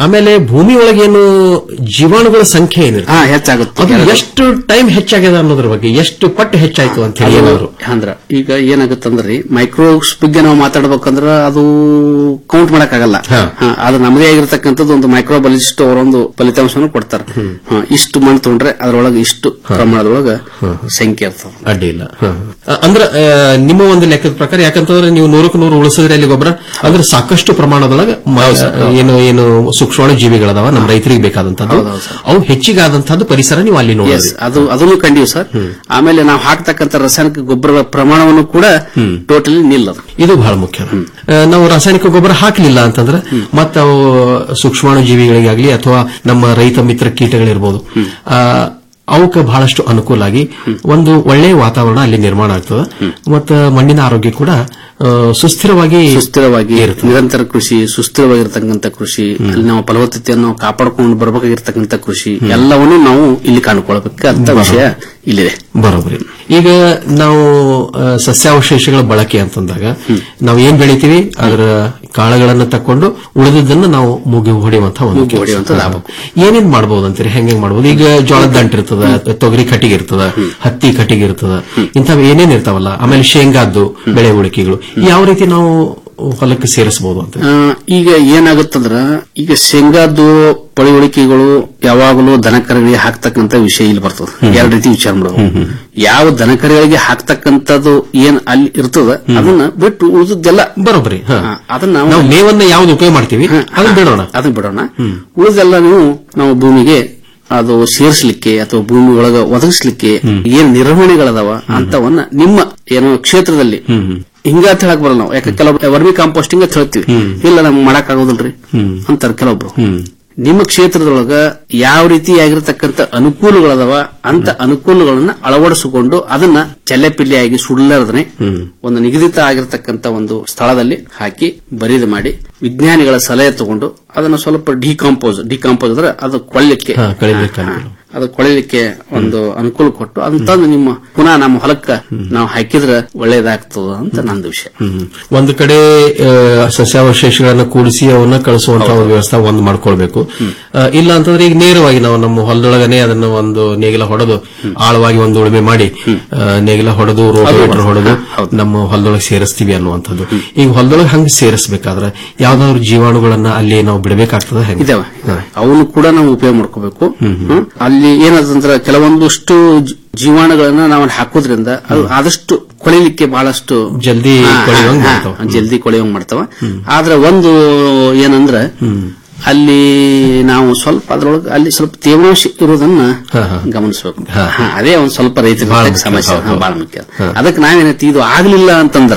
ಆಮೇಲೆ ಭೂಮಿ ಒಳಗೇನು ಜೀವಾಣುಗಳ ಸಂಖ್ಯೆ ಏನಿರುತ್ತೆ ಹಾ ಹೆಚ್ಚಾಗುತ್ತೆ ಅದು ಎಷ್ಟು ಟೈಮ್ ಹೆಚ್ಚಾಗಿದೆ ಅನ್ನೋದ್ರ ಬಗ್ಗೆ ಎಷ್ಟು ಪಟ್ಟು ಹೆಚ್ಚಾಯ್ತು ಅಂತ ಹೇಳಿ ಅದು ಏನಾದ್ರು ಅಂದ್ರ ಈಗ ಏನಾಗುತ್ತಂದ್ರಿ ಮೈಕ್ರೋಸ್ ಬಗ್ಗೆ ನಾವು ಮಾತಾಡ್ಬೇಕಂದ್ರ ಅದು ಕೌಂಟ್ ಮಾಡಕ್ಕಾಗಲ್ಲ ಹಾ, ಅದು ನಮ್ಮದೇ ಆಗಿರ್ತಕ್ಕಂಥದ್ದು ಒಂದು ಮೈಕ್ರೋಬಲಿಸ್ಟ್ ಅವರೊಂದು ಫಲಿತಾಂಶವನ್ನು ಕೊಡ್ತಾರೆ ಹಾ, ಇಷ್ಟು ಮಣ್ಣು ತಗೊಂಡ್ರೆ ಅದ್ರೊಳಗೆ ಇಷ್ಟು ಪ್ರಮಾಣದೊಳಗ ಸಂಖ್ಯೆ ಇರ್ತದೆ ಅಡ್ಡಿ ಇಲ್ಲ ಅ- ಅಂದ್ರೆ ಆ, ನಿಮ್ಮ ಒಂದು ಲೆಕ್ಕದ ಪ್ರಕಾರ ಯಾಕಂತಂದ್ರೆ ನೀವು ನೂರಕ್ಕೆ ನೂರು ಉಳಿಸಿದ್ರೆ ಅಲ್ಲಿ ಗೊಬ್ಬರ ಅಂದ್ರೆ ಸಾಕಷ್ಟು ಪ್ರಮಾಣದೊಳಗೆ ಮ- ಏನು ಏನು ಸೂಕ್ಷ್ಮಾಣು ಜೀವಿಗಳದಾವ ನಮ್ಮ ರೈತರಿಗೆ ಬೇಕಾದಂತದ್ದು ಅವು ಹೆಚ್ಚಿಗಾದಂತಹದ್ದು ಪರಿಸರ ನೀವು ಅಲ್ಲಿ Yes, ನೋಡಿದ್ರಿ ಅದು ಅದನ್ನು ಕಂಡಿವಿ ಸರ್ ಆಮೇಲೆ ನಾವು ಹಾಕ್ತಕ್ಕಂಥ ರಾಸಾಯನಿಕ ಗೊಬ್ಬರಗಳ ಪ್ರಮಾಣವನ್ನು ಕೂಡ ಟೋಟಲಿ ನಿಲ್ಲದು ಇದು ಬಹಳ ಮುಖ್ಯ ಆ, ನಾವು ರಾಸಾಯನಿಕ ಗೊಬ್ಬರ ಹಾಕಲಿಲ್ಲ ಅಂತಂದ್ರೆ ಮತ್ತೆ ಅವು ಸೂಕ್ಷ್ಮಾಣು ಜೀವಿಗಳಿಗಾಗ್ಲಿ ಅಥವಾ ನಮ್ಮ ರೈತ ಮಿತ್ರ ಕೀಟಗಳಿರ್ಬೋದು ಆ, ಅವಕ್ಕೆ ಬಹಳಷ್ಟು ಅನುಕೂಲ ಆಗಿ ಒಂದು ಒಳ್ಳೆಯ ವಾತಾವರಣ ಅಲ್ಲಿ ನಿರ್ಮಾಣ ಆಗ್ತದೆ ಮತ್ತು ಮಣ್ಣಿನ ಆರೋಗ್ಯ ಕೂಡ ಆ, ಸುಸ್ಥಿರವಾಗಿ ಸುಸ್ಥಿರವಾಗಿ ನಿರಂತರ ಕೃಷಿ ಸುಸ್ಥಿರವಾಗಿರ್ತಕ್ಕಂಥ ಕೃಷಿ ಅಲ್ಲಿ ನಾವು ಫಲವತ್ತತೆಯನ್ನು ಕಾಪಾಡಿಕೊಂಡು ಬರಬೇಕಾಗಿರ್ತಕ್ಕಂಥ ಕೃಷಿ ಎಲ್ಲವನ್ನೂ ನಾವು ಇಲ್ಲಿ ಕಾಣ್ಕೊಳ್ಬೇಕಂತ ವಿಷಯ ಇಲ್ಲಿದೆ ಬರೋಬ್ಬರಿ ಈಗ ನಾವು ಆ, ಸಸ್ಯಾವಶೇಷಗಳ ಬಳಕೆ ಅಂತಂದಾಗ ನಾವು ಏನ್ ಬೆಳಿತೀವಿ ಅದರ ಕಾಳುಗಳನ್ನ ತಕೊಂಡು ಉಳಿದದನ್ನ ನಾವು ಮುಗಿ ಹೊಡೆಯುವಂತ ಒಂದು ಮುಗಿ ಹೊಡೆಯುವಂಥದ್ದು ಕೆಲಸ. ಏನೇನ್ ಮಾಡಬಹುದು ಅಂತೀರಿ ಹೆಂಗ್ ಹೆಂಗ್ ಮಾಡಬಹುದು ಈಗ ಜೋಳದ ದಂಟ ಇರ್ತದ ತೊಗರಿ ಕಟ್ಟಿಗೆ ಇರ್ತದ ಹತ್ತಿ ಕಟ್ಟಿಗೆ ಇರ್ತದ ಇಂಥವ್ ಏನೇನ್ ಇರ್ತಾವಲ್ಲ ಆಮೇಲೆ ಶೇಂಗಾದ್ದು ಬೆಳೆ ಉಳಿಕೆಗಳು ಯಾವ ರೀತಿ ನಾವು ಹೊಲಕ್ಕೆ ಸೇರಿಸಬಹುದು ಅಂತ ಆ, ಈಗ ಏನಾಗುತ್ತಂದ್ರ ಈಗ ಶೇಂಗಾದ್ದು ಪಳಿವಳಿಕೆಗಳು ಯಾವಾಗಲೂ ದನಕರಗಳಿಗೆ ಹಾಕ್ತಕ್ಕಂಥ ವಿಷಯ ಇಲ್ಲಿ ಬರ್ತದೆ ಎರಡು ರೀತಿ ವಿಚಾರ ಮಾಡೋದು ಯಾವ ದನಕರಗಳಿಗೆ ಹಾಕ್ತಕ್ಕಂಥದ್ದು ಏನ್ ಅಲ್ಲಿ ಇರ್ತದ ಅದನ್ನ ಬಿಟ್ಟು ಉಳಿದದ್ದೆಲ್ಲ ಬರೋಬ್ಬರಿ ಹ. ಅದನ್ನ ನಾವು ಮೇವನ್ನ ಯಾವ್ದು ಉಪಯೋಗ ಮಾಡ್ತೀವಿ ಅದನ್ನ ಬಿಡೋಣ ಅದನ್ನ ಬಿಡೋಣ ಉಳಿದೆಲ್ಲ ನೀವು ನಾವು ಭೂಮಿಗೆ ಅದು ಸೇರಿಸಲಿಕ್ಕೆ ಅಥವಾ ಭೂಮಿ ಒಳಗ ಒದಗಿಸ್ಲಿಕ್ಕೆ ಏನ್ ನಿರ್ವಹಣೆಗಳದಾವ ಅಂತವನ್ನ ನಿಮ್ಮ ಏನೋ ಕ್ಷೇತ್ರದಲ್ಲಿ ಹಿಂಗ ಅಂತ ಹೇಳಕ್ ಬರಲ್ಲ ನಾವು ಯಾಕೆ ಕೆಲವು ವರ್ಮಿ ಕಾಂಪೋಸ್ಟಿಂಗ್ ಅಂತ ಹೇಳ್ತೀವಿ ಇಲ್ಲ ನಮ್ಗೆ ಮಾಡಕ್ ಆಗೋದಿಲ್ರಿ ಅಂತಾರ ಕೆಲವೊಬ್ರು ನಿಮ್ಮ ಕ್ಷೇತ್ರದೊಳಗ ಯಾವ ರೀತಿಯಾಗಿರ್ತಕ್ಕಂಥ ಅನುಕೂಲಗಳದಾವ ಅಂತ ಅನುಕೂಲಗಳನ್ನ ಅಳವಡಿಸಿಕೊಂಡು ಅದನ್ನ ಚೆಲ್ಲೆಪಿಲ್ಲೆಯಾಗಿ ಸುಳ್ಳರದನೆ ಒಂದು ನಿಗದಿತ ಆಗಿರ್ತಕ್ಕಂಥ ಒಂದು ಸ್ಥಳದಲ್ಲಿ ಹಾಕಿ ಬರಿದು ಮಾಡಿ ವಿಜ್ಞಾನಿಗಳ ಸಲಹೆ ತಗೊಂಡು ಅದನ್ನ ಸ್ವಲ್ಪ ಡಿಕಾಂಪೋಸ್ ಡಿಕಾಂಪೋಸ್ ಅಂದ್ರೆ ಅದು ಕೊಳ್ಳಿಕ್ಕೆ ಹಾ, ಕಳೀಲಿಕ್ಕೆ ಅನುಕೂಲ. ಅದು ಕೊಳಿಲಿಕ್ಕೆ ಒಂದು ಅನುಕೂಲ ಕೊಟ್ಟು ಅದನ್ನ ತಂದು ನಿಮ್ಮ ಪುನಃ ನಮ್ಮ ಹೊಲಕ್ಕ ನಾವು ಹಾಕಿದ್ರೆ ಒಳ್ಳೇದಾಗ್ತದ ಅಂತ ನಂದು ವಿಷಯ ಹ್ಮ್. ಒಂದು ಕಡೆ ಆ, ಸಸ್ಯಾವಶೇಷಗಳನ್ನ ಕೂಡಿಸಿ ಅವನ್ನ ಕಳಿಸುವಂತ ಒಂದು ವ್ಯವಸ್ಥೆ ಒಂದು ಮಾಡ್ಕೊಳ್ಬೇಕು ಆ, ಇಲ್ಲ ಅಂತಂದ್ರೆ ಈಗ ನೇರವಾಗಿ ನಾವು ನಮ್ಮ ಹೊಲದೊಳಗನೆ ಅದನ್ನ ಒಂದು ನೇಗಿಲ ಹೊಡೆದು ಆಳವಾಗಿ ಒಂದು ಉಳುಮೆ ಮಾಡಿ ಆ, ನೇಗಿಲ ಹೊಡೆದು ರೋಟೋವೇಟರ್ ಹೊಡೆದು ನಮ್ಮ ಹೊಲದೊಳಗೆ ಸೇರಿಸ್ತೀವಿ ಅನ್ನುವಂಥದ್ದು ಈಗ ಹೊಲದೊಳಗೆ ಹಂಗೆ ಸೇರಿಸಬೇಕಾದ್ರೆ ಯಾವ್ದಾದ್ರು ಜೀವಾಣುಗಳನ್ನ ಅಲ್ಲಿ ನಾವು ಬಿಡಬೇಕಾಗ್ತದ ಹೆಂಗೆ ಇದಾವೆ ಅವನು ಕೂಡ ನಾವು ಉಪಯೋಗ ಮಾಡ್ಕೋಬೇಕು ಹ್ಮ್. ಅಲ್ಲಿ ಏನದಂದ್ರೆ ಕೆಲವೊಂದಷ್ಟು ಜೀ- ಜೀವಾಣುಗಳನ್ನ ನಾವು ಅಲ್ಲಿ ಹಾಕೋದ್ರಿಂದ ಅದು ಆದಷ್ಟು ಕೊಳಿಲಿಕ್ಕೆ ಬಹಳಷ್ಟು ಜಲ್ದಿ ಹಾ, ಕೊಳೆಯುವಂಗ್ ಹಾ, ಮಾಡ್ತಾವ. ಜಲ್ದಿ ಕೊಳೆಯುವಂಗ್ ಮಾಡ್ತಾವ ಆದ್ರೆ ಒಂದು ಏನಂದ್ರೆ ಅಲ್ಲಿ ನಾವು ಸ್ವಲ್ಪ ಅದ್ರೊಳಗೆ ಅಲ್ಲಿ ಸ್ವಲ್ಪ ತೇವಾಂಶ ಇರೋದನ್ನ ಗಮನಿಸಬೇಕು ಹಾ, ಅದೇ ಒಂದ್ ಸ್ವಲ್ಪ ರೈತರಿಗೆ ಸಮಸ್ಯೆ ಹಾ, ಬಹಳ ಮುಖ್ಯ ಅದಕ್ಕೆ ನಾವೇನೈತಿ ಇದು ಆಗ್ಲಿಲ್ಲ ಅಂತಂದ್ರ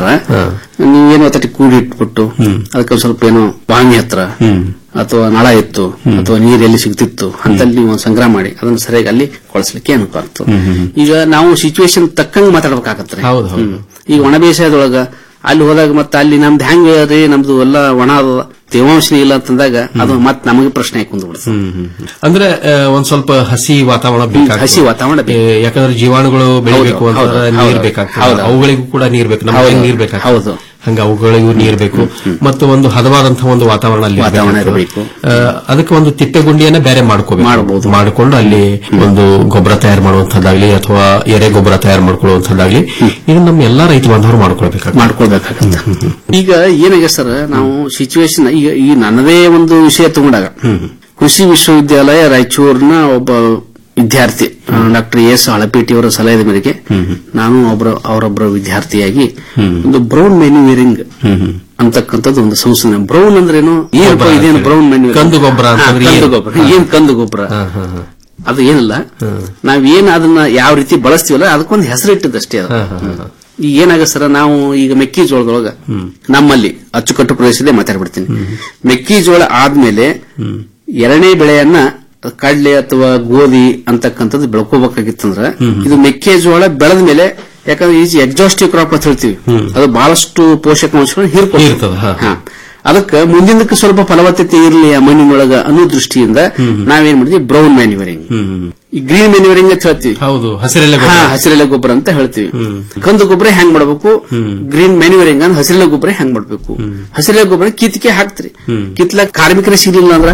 ನೀವೇನೋ ತಟ್ಟಿ ಕೂಡಿ ಇಟ್ಬಿಟ್ಟು ಅದಕ್ಕೆ ಒಂದ್ ಸ್ವಲ್ಪ ಏನೋ ಬಾವಿ ಹತ್ರ ಅಥವಾ ನಳ ಇತ್ತು ಅಥವಾ ನೀರು ಎಲ್ಲಿ ಸಿಗ್ತಿತ್ತು ಅಂತಲ್ಲಿ ನೀವು ಒಂದ್ ಸಂಗ್ರಹ ಮಾಡಿ ಅದನ್ನ ಸರಿಯಾಗಿ ಅಲ್ಲಿ ಕೊಳಿಸ್ಲಿಕ್ಕೆ ಅನುಕೂಲ ಆಗ್ತದೆ ಈಗ ನಾವು ಸಿಚುವೇಶನ್ ತಕ್ಕಂಗ್ ಮಾತಾಡ್ಬೇಕಾಗತ್ತೆ ಹೌದು, ಹೌದು. ಹ್ಮ್. ಈಗ ಒಣ ಬೇಸಾಯದೊಳಗ ಅಲ್ಲಿ ಹೋದಾಗ ಮತ್ತೆ ಅಲ್ಲಿ ನಮ್ದು ಹೆಂಗ ರೀ ನಮ್ದು ಎಲ್ಲ ಒಣ ಅದ, ತೇವಾಂಶ ಇಲ್ಲ ಅಂತಂದಾಗ ಅದು ಮತ್ತೆ ನಮಗೆ ಪ್ರಶ್ನೆ ಕುಂದು ಬಿಡುತ್ತೆ ಅಂದ್ರೆ ಆ, ಒಂದ್ ಸ್ವಲ್ಪ ಹಸಿ ವಾತಾವರಣ ಬೇಕಾಗ್ತದೆ ಹಸಿ ವಾತಾವರಣ ಬೇಕು. ಏ, ಯಾಕಂದ್ರೆ ಜೀವಾಣುಗಳು ಬೆಳಿಬೇಕು ಹೌದು, ಅಂತಂದ್ರೆ ಹೌದು, ನೀರ್ ಹೌದು. ಬೇಕಾಗ್ತದೆ ಹೌದು. ಅವುಗಳಿಗೂ ಕೂಡ ನೀರ್ ಬೇಕು ನಮ್ಗೆ ಹೌದು. ಹೆಂಗ್ ನೀರ್ ಬೇಕಾಗ್ತದೆ ಹೌದು. ಹಂಗ ಅವುಗಳಿಗೂ ನೀರ್ ಬೇಕು ಮತ್ತು ಒಂದು ಹದವಾದಂತಹ ಒಂದು ವಾತಾವರಣ ಅಲ್ಲಿ ವಾತಾವರಣ ಬೇಕಾಗ್ತದೆ. ಆ, ಅದಕ್ಕೆ ಒಂದು ತಿಪ್ಪೆ ಗುಂಡಿಯನ್ನ ಬೇರೆ ಮಾಡ್ಕೋಬೇಕು ಮಾಡಬಹುದು. ಮಾಡಿಕೊಂಡು ಅಲ್ಲಿ ಒಂದು ಗೊಬ್ಬರ ತಯಾರು ಮಾಡುವಂತದ್ದಾಗ್ಲಿ ಅಥವಾ ಎರೆ ಗೊಬ್ಬರ ತಯಾರು ಮಾಡ್ಕೊಳ್ಳುವಂತದ್ದಾಗ್ಲಿ ಇದು ನಮ್ಮ ಎಲ್ಲಾ ರೈತ ಬಾಂಧವರು ಮಾಡ್ಕೊಳ್ಬೇಕಾಗ್ತದೆ ಮಾಡ್ಕೊಳ್ಬೇಕಾಗತ್ತೆ ಈಗ ಏನಾಗಿದೆ ಸರ್ ನಾವು ಸಿಚುವೇಶನ್ ಈಗ ಈ ನನ್ನದೇ ಒಂದು ವಿಷಯ ತಗೊಂಡಾಗ ಕೃಷಿ ವಿಶ್ವವಿದ್ಯಾಲಯ ರಾಯಚೂರಿನ ಒಬ್ಬ ವಿದ್ಯಾರ್ಥಿ ಡಾಕ್ಟರ್ ಎಸ್ ಹಳಪೇಟಿಯವರ ಸಲಹೆಯ ಮೇರೆಗೆ ನಾನು ಒಬ್ಬರ ಅವರೊಬ್ಬರ ವಿದ್ಯಾರ್ಥಿಯಾಗಿ ಒಂದು ಬ್ರೌನ್ ಮ್ಯಾನ್ಯೂರಿಂಗ್ ಅಂತಕ್ಕಂಥದ್ದು ಒಂದು ಸಂಶೋಧನೆ ಬ್ರೌನ್ ಅಂದ್ರೇನು ಏನಪ್ಪ ಗೊಬ್ಬರ ಇದೇನು ಅಂತೀರಿ. ಬ್ರೌನ್ ಮ್ಯಾನ್ಯೂರಿಂಗ್ ಕಂದು ಗೊಬ್ಬರ ಅಂತಂದ್ರೆ ಕಂದು ಏನು? ಗೊಬ್ಬರ ಏನ್ ಕಂದು ಗೊಬ್ಬರ ಅದು ಏನಿಲ್ಲ ನಾವೇನ್ ಅದನ್ನ ಯಾವ ರೀತಿ ಬಳಸ್ತೀವಲ್ಲ ಅದಕ್ಕೊಂದು ಹೆಸರಿಟ್ಟದಷ್ಟೇ ಅದು ಈಗ ಏನಾಗ ಸರ ನಾವು ಈಗ ಮೆಕ್ಕೆಜೋಳದೊಳಗ ನಮ್ಮಲ್ಲಿ ಅಚ್ಚುಕಟ್ಟು ಪ್ರದೇಶದೇ ಮಾತಾಡ್ಬಿಡ್ತೀನಿ ಮೆಕ್ಕೆಜೋಳ ಆದ್ಮೇಲೆ ಎರಡನೇ ಬೆಳೆಯನ್ನ ಕಡ್ಲೆ ಅಥವಾ ಗೋಧಿ ಅಂತಕ್ಕಂಥದ್ದು ಬೆಳ್ಕೋಬೇಕಾಗಿತ್ತಂದ್ರ ಇದು ಮೆಕ್ಕೆಜೋಳ ಬೆಳೆದ ಮೇಲೆ ಯಾಕಂದ್ರೆ ಈಜಿ ಎಕ್ಸಾಸ್ಟಿವ್ ಕ್ರಾಪ್ ಅಂತ ಹೇಳ್ತೀವಿ ಅದು ಬಹಳಷ್ಟು ಪೋಷಕಾಂಶಗಳನ್ನ ಹೀರ್ತದೆ, ಹೀರ್ಕೊಳ್ತದೆ ಹಾ. ಹಾ. ಅದಕ್ಕೆ ಮುಂದಿನದಕ್ಕೆ ಸ್ವಲ್ಪ ಫಲವತ್ತತೆ ಇರಲಿ ಆ ಮಣ್ಣಿನೊಳಗ ಅನ್ನೋ ದೃಷ್ಟಿಯಿಂದ ನಾವೇನ್ ಮಾಡಿದ್ವಿ ಬ್ರೌನ್ ಮ್ಯಾನ್ಯೂರಿಂಗ್ ಈ ಗ್ರೀನ್ ಮ್ಯಾನ್ಯೂರಿಂಗ್ ಅಂತ ಹೇಳ್ತೀವಿ ಹೌದು ಹಸಿರೆಲೆ ಹಾ, ಹಸಿರೆಲೆ ಗೊಬ್ಬರ ಅಂತ ಹೇಳ್ತೀವಿ ಕಂದು ಗೊಬ್ಬರ ಹೆಂಗ್ ಮಾಡ್ಬೇಕು ಗ್ರೀನ್ ಮ್ಯಾನ್ಯೂರಿಂಗ್ ಅಂದ್ರೆ ಹಸಿರೆಲೆ ಗೊಬ್ಬರ ಹೆಂಗ್ ಮಾಡ್ಬೇಕು ಹಸಿರೆಲೆ ಗೊಬ್ಬರ ಕಿತ್ಕೆ ಹಾಕ್ತಿರಿ ಕಿತ್ಲಾಕ ಕಾರ್ಮಿಕರೇ ಸಿಗಲಿಲ್ಲ ಅಂದ್ರ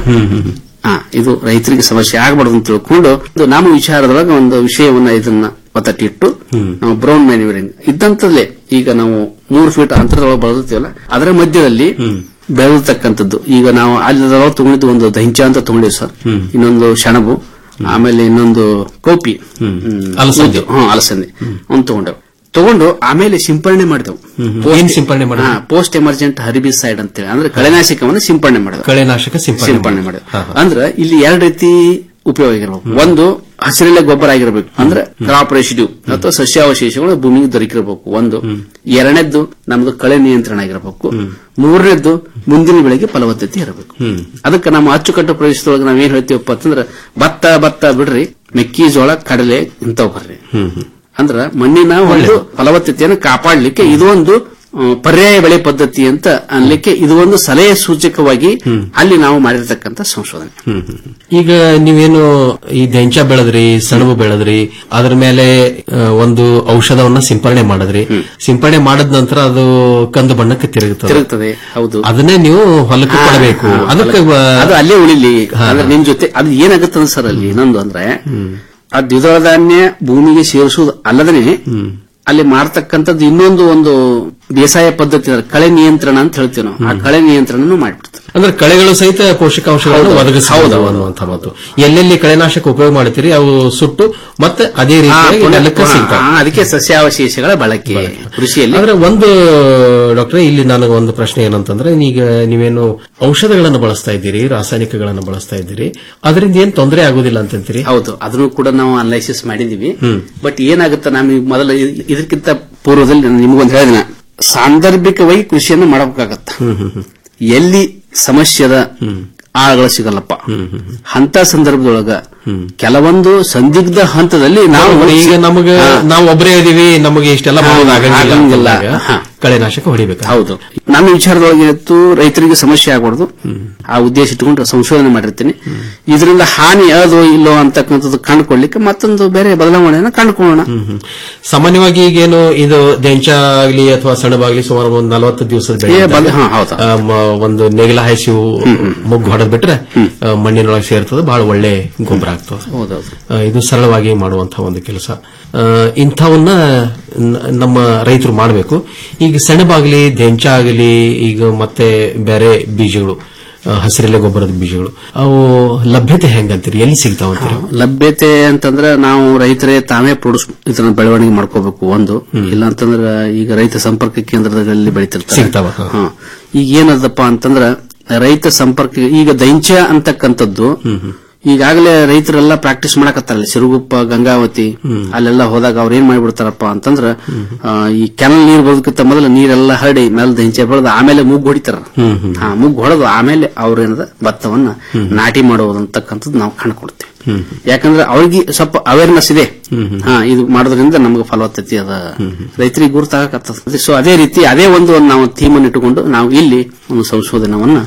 ಹಾ ಇದು ರೈತರಿಗೆ ಸಮಸ್ಯೆ ಆಗಬಾರ್ದು ಅಂತ ತಿಳ್ಕೊಂಡು ಇದು ನಮ್ಮ ವಿಚಾರದೊಳಗೆ ಒಂದು ವಿಷಯವನ್ನ ಇದನ್ನ ಒತ್ತಟ್ಟಿಟ್ಟು ನಾವು ಬ್ರೌನ್ ಮ್ಯಾನ್ಯೂರಿಂಗ್ ಇದ್ದಂತಲ್ಲೇ ಈಗ ನಾವು ಮೂರು ಫೀಟ್ ಅಂತರದೊಳಗೆ ಬಳಸ್ತೀವಲ್ಲ ಅದರ ಮಧ್ಯದಲ್ಲಿ ಬೆಳೆದತಕ್ಕಂಥದ್ದು ಈಗ ನಾವು ಅಲ್ಲಿ ತಗೊಂಡಿದ್ದು ಒಂದು ದಹಿಂಚ ಅಂತ ತಗೊಂಡಿವಿ ಸರ್ ಇನ್ನೊಂದು ಸೆಣಬು ಆಮೇಲೆ ಇನ್ನೊಂದು ಕೋಪಿ ಹ್ಮ್. ಅಲಸಂದೆ. ಉದ್ದು. ಹ್ಮ್ ಅಲಸಂದೆ ಒಂದು ತಗೊಂಡೆವು ತಗೊಂಡು ಆಮೇಲೆ ಸಿಂಪರಣೆ ಮಾಡಿದೆವು ಏನ್ ಸಿಂಪರಣೆ ಮಾಡಿದ್ರಿ? ಪೋಸ್ಟ್ ಎಮರ್ಜೆಂಟ್ ಹರ್ಬಿಸೈಡ್ ಅಂತೇಳಿ ಅಂದ್ರೆ ಕಳೆನಾಶಕವನ್ನು ಸಿಂಪರಣೆ ಮಾಡಿದ ಕಳೆನಾಶಕ ಸಿಂಪರಣೆ ಸಿಂಪರಣೆ ಮಾಡಿದ ಅಂದ್ರೆ ಇಲ್ಲಿ ಎರಡು ರೀತಿ ಉಪಯೋಗ ಆಗಿರ್ಬೇಕು ಒಂದು ಹಸಿರೆಲೆ ಗೊಬ್ಬರ ಆಗಿರ್ಬೇಕು ಅಂದ್ರೆ ಕ್ರಾಪ್ ರೆಸಿಡ್ಯೂ ಅಥವಾ ಸಸ್ಯಾವಶೇಷಗಳು ಭೂಮಿಗೆ ದೊರಕಿರಬೇಕು ಒಂದು ಎರಡನೇದ್ದು ನಮ್ದು ಕಳೆ ನಿಯಂತ್ರಣ ಆಗಿರಬೇಕು ಮೂರನೇದ್ದು ಮುಂದಿನ ಬೆಳೆಗೆ ಫಲವತ್ತತೆ ಇರಬೇಕು ಅದಕ್ಕೆ ನಮ್ಮ ಅಚ್ಚುಕಟ್ಟು ಪ್ರದೇಶದೊಳಗೆ ನಾವ್ ಏನ್ ಹೇಳ್ತೀವಪ್ಪ ಅಂತಂದ್ರೆ ಭತ್ತ ಭತ್ತ ಬಿಡ್ರಿ ಮೆಕ್ಕೆಜೋಳ ಕಡಲೆ ಇಂಥವು ಬರ್ರಿ ಅಂದ್ರ ಮಣ್ಣಿನ ಒಂದು ಫಲವತ್ತತೆಯನ್ನು ಕಾಪಾಡಲಿಕ್ಕೆ ಇದು ಒಂದು ಆ, ಪರ್ಯಾಯ ಬೆಳೆ ಪದ್ಧತಿ ಅಂತ ಅನ್ಲಿಕ್ಕೆ ಇದು ಒಂದು ಸಲಹೆ ಸೂಚಕವಾಗಿ ಅಲ್ಲಿ ನಾವು ಮಾಡಿರ್ತಕ್ಕಂಥ ಸಂಶೋಧನೆ ಈಗ ನೀವೇನು ಈ ದೆಂಚ ಬೆಳೆದ್ರಿ ಸೆಣಬು ಬೆಳೆದ್ರಿ ಅದ್ರ ಮೇಲೆ ಆ, ಒಂದು ಔಷಧವನ್ನ ಸಿಂಪರಣೆ ಮಾಡಿದ್ರಿ ಸಿಂಪರಣೆ ಮಾಡಿದ ನಂತರ ಅದು ಕಂದು ಬಣ್ಣಕ್ಕೆ ತಿರುಗುತ್ತದೆ ತಿರುಗ್ತದೆ ಹೌದು ಅದನ್ನೇ ನೀವು ಹೊಲಕ್ಕೆ ಹಾ, ಕೊಡಬೇಕು ಹಾ, ಅದಕ್ಕೆ ಹೊಲ- ಬ- ಅದು ಅಲ್ಲೇ ಉಳಿಲಿ ಹಾ. ಅಂದ್ರೆ ನಿಮ್ ಜೊತೆ ಅದು ಏನಾಗುತ್ತೆ ಸರ್ ಅಲ್ಲಿ ಇನ್ನೊಂದು ಅಂದ್ರೆ ಆ ದ್ವಿದಳ ಧಾನ್ಯ ಭೂಮಿಗೆ ಸೇರಿಸುವುದು ಅಲ್ಲದೇ ಅಲ್ಲಿ ಮಾಡ್ತಕ್ಕಂಥದ್ದು ಇನ್ನೊಂದು ಒಂದು ಬೇಸಾಯ ಪದ್ಧತಿ ಅಂದ್ರೆ ಕಳೆ ನಿಯಂತ್ರಣ ಅಂತ ಹೇಳ್ತೀವಿ ನಾವು ಆ ಕಳೆ ನಿಯಂತ್ರಣನೂ ಮಾಡ್ಬಿಡ್ತಾರೆ ಅಂದ್ರೆ ಕಳೆಗಳು ಸಹಿತ ಪೋಷಕಾಂಶಗಳನ್ನು ಹೌದು, ಒದಗಿಸಬಹುದು ಹೌದು. ಅನ್ನುವಂಥ ಮಾತು ಎಲ್ಲೆಲ್ಲಿ ಕಳೆನಾಶಕ ಉಪಯೋಗ ಮಾಡ್ತೀರಿ ಅವು ಸುಟ್ಟು ಮತ್ತೆ ಅದೇ ಆ, ರೀತಿಯಾಗಿ ಪುನಃ- ನೆಲಕ್ಕೆ ಆ, ಸಿಗ್ತಾವೆ ಆ, ಅದಕ್ಕೆ ಸಸ್ಯಾವಶೇಷಗಳ ಬಳಕೆ ಕೃಷಿಯಲ್ಲಿ ಆದ್ರೆ ಒಂದು ಡಾಕ್ಟರ್ ಇಲ್ಲಿ ನನಗೆ ಒಂದು ಪ್ರಶ್ನೆ ಏನಂತಂದ್ರೆ ಈಗ ನೀವೇನು ಔಷಧಗಳನ್ನು ಬಳಸ್ತಾ ಇದ್ದೀರಿ ರಾಸಾಯನಿಕಗಳನ್ನು ಬಳಸ್ತಾ ಇದ್ದೀರಿ ಅದರಿಂದ ಏನ್ ತೊಂದರೆ ಆಗುದಿಲ್ಲ ಅಂತಂತೀರಿ ಹೌದು ಅದನ್ನು ಕೂಡ ನಾವು ಅನಲೈಸಿಸ್ ಮಾಡಿದೀವಿ ಬಟ್ ಏನಾಗುತ್ತೆ ನಮಗೆ ಮೊದಲ ಇ- ಇದಕ್ಕಿಂತ ಪೂರ್ವದಲ್ಲಿ ನಾನು ನಿಮಗೊಂದು ಹೇಳಿದ ಸಾಂದರ್ಭಿಕವಾಗಿ ಕೃಷಿಯನ್ನು ಮಾಡಬೇಕಾಗತ್ತ ಎಲ್ಲಿ ಸಮಸ್ಯೆದ ಆಳುಗಳು ಸಿಗಲ್ಲಪ್ಪ ಅಂತ ಸಂದರ್ಭದೊಳಗ ಕೆಲವೊಂದು ಸಂದಿಗ್ಧ ಹಂತದಲ್ಲಿ ನಾವು ನಾವು ಈಗ ನಮಗೆ ಹಾ. ನಾವು ಒಬ್ಬರೇ ಇದೀವಿ ನಮಗೆ ಇಷ್ಟೆಲ್ಲ ಹಾ, ಮಾಡೋದು ಆಗಂಗಿಲ್ಲ ಆಗಂಗಿಲ್ಲ. ಅಂತಂದಾಗ ಹಾ. ಕಳೆನಾಶಕ ಹೊಡಿಬೇಕು ಹೌದು ನನ್ನ ವಿಚಾರದೊಳಗೆ ಇವತ್ತು ರೈತರಿಗೆ ಸಮಸ್ಯೆ ಆಗಬಾರ್ದು ಆ ಉದ್ದೇಶ ಇಟ್ಟುಕೊಂಡು ಸಂಶೋಧನೆ ಮಾಡಿರ್ತೀನಿ ಇದರಿಂದ ಹಾನಿ ಅದೋ ಇಲ್ಲೋ ಅಂತಕ್ಕಂಥದ್ದು ಕಂಡುಕೊಳ್ಳಿಕ್ಕೆ ಮತ್ತೊಂದು ಬೇರೆ ಬದಲಾವಣೆಯನ್ನು ಕಂಡುಕೊಳ್ಳೋಣ ಸಾಮಾನ್ಯವಾಗಿ ಈಗೇನು ಇದು ದೆಂಚ ಆಗಲಿ ಅಥವಾ ಸೆಣಬಾಗ್ಲಿ ಸುಮಾರು ಒಂದು ನಲವತ್ತು ದಿವಸದ ಬೆಳೆ ಏ, ಬಂದ್- ಇದ್ದಾಗ, ಹಾ, ಹೌದು. ಆ, ಮ- ಒಂದು ನೇಗಿಲ ಹಾಯಿಸಿ ಮುಗ್ಗು ಹೊಡೆದ್ ಬಿಟ್ರೆ ಆ, ಮಣ್ಣಿನೊಳಗೆ ಸೇರ್ತದೆ ಬಹಳ ಒಳ್ಳೆ ಗೊಬ್ಬರ ಆಗ್ತದೆ ಹೌದೌದು ಆ, ಇದು ಸರಳವಾಗಿ ಮಾಡುವಂತಹ ಒಂದು ಕೆಲಸ ಆ, ಇಂಥವನ್ನ ನ- ನಮ್ಮ ರೈತರು ಮಾಡಬೇಕು ಈಗ ಸೆಣಬಾಗಲಿ ದೆಂಚ ಆಗಲಿ ಈಗ ಮತ್ತೆ ಬೇರೆ ಬೀಜಗಳು ಆ, ಹಸಿರೆಲೆ ಗೊಬ್ಬರದ ಬೀಜಗಳು ಅವು ಲಭ್ಯತೆ ಹೆಂಗಂತೀರಿ ಎಲ್ಲಿ ಸಿಗ್ತಾವಂತೀರಿ ಲಭ್ಯತೆ ಅಂತಂದ್ರೆ ನಾವು ರೈತರೇ ತಾವೇ ಪ್ರೊಡ್ಯೂಸ್ ಇದನ್ನ ಬೆಳವಣಿಗೆ ಮಾಡ್ಕೋಬೇಕು ಒಂದು ಇಲ್ಲ ಅಂತಂದ್ರೆ ಈಗ ರೈತ ಸಂಪರ್ಕ ಕೇಂದ್ರದಲ್ಲಿ ಬೆಳಿತಿರ್ತಾರೆ ಸಿಗ್ತಾವ, ಹಾ. ಹಾ. ಈಗ ಏನದಪ್ಪ ಅಂತಂದ್ರ ರೈತ ಸಂಪರ್ಕ ಈಗ ದೈಂಚ ಅಂತಕ್ಕಂಥದ್ದು ಈಗಾಗಲೇ ರೈತರೆಲ್ಲ ಪ್ರಾಕ್ಟೀಸ್ ಮಾಡಕತ್ತಾರಲ್ಲ ಸಿರುಗುಪ್ಪ ಗಂಗಾವತಿ ಅಲ್ಲೆಲ್ಲ ಹೋದಾಗ ಅವ್ರು ಏನ್ ಮಾಡಿಬಿಡ್ತಾರಪ್ಪ ಅಂತಂದ್ರ ಆ, ಈ ಕೆನಲ್ ನೀರ್ ಬರೋದಕ್ಕಿಂತ ಮೊದಲು ನೀರೆಲ್ಲ ಹರಡಿ ಮೇಲೆ ದೈಂಚ ಬೆಳೆದು ಆಮೇಲೆ ಮುಗ್ಗು ಹೊಡಿತಾರ ಹಾ ಮುಗ್ಗು ಹೊಡೆದು ಆಮೇಲೆ ಅವ್ರೇನದ ಭತ್ತವನ್ನ ನಾಟಿ ಮಾಡುವುದು ಅಂತಕ್ಕಂಥದ್ದು ನಾವು ಕಂಡುಕೊಡ್ತೇವೆ ಯಾಕಂದ್ರೆ ಅವ್ರಿಗೆ ಸ್ವಲ್ಪ ಅವೇರ್ನೆಸ್ ಇದೆ ಹಾ ಇದು ಮಾಡೋದ್ರಿಂದ ನಮಗೆ ಫಲವತ್ತತೆ ಅದ ರೈತರಿಗೆ ಗುರುತಾಗತ್ತದ ಸೊ ಅದೇ ರೀತಿ ಅದೇ ಒಂದು ನಾವು ಥೀಮ್ ಅನ್ನು ಇಟ್ಟುಕೊಂಡು ನಾವು ಇಲ್ಲಿ ಒಂದು ಸಂಶೋಧನವನ್ನ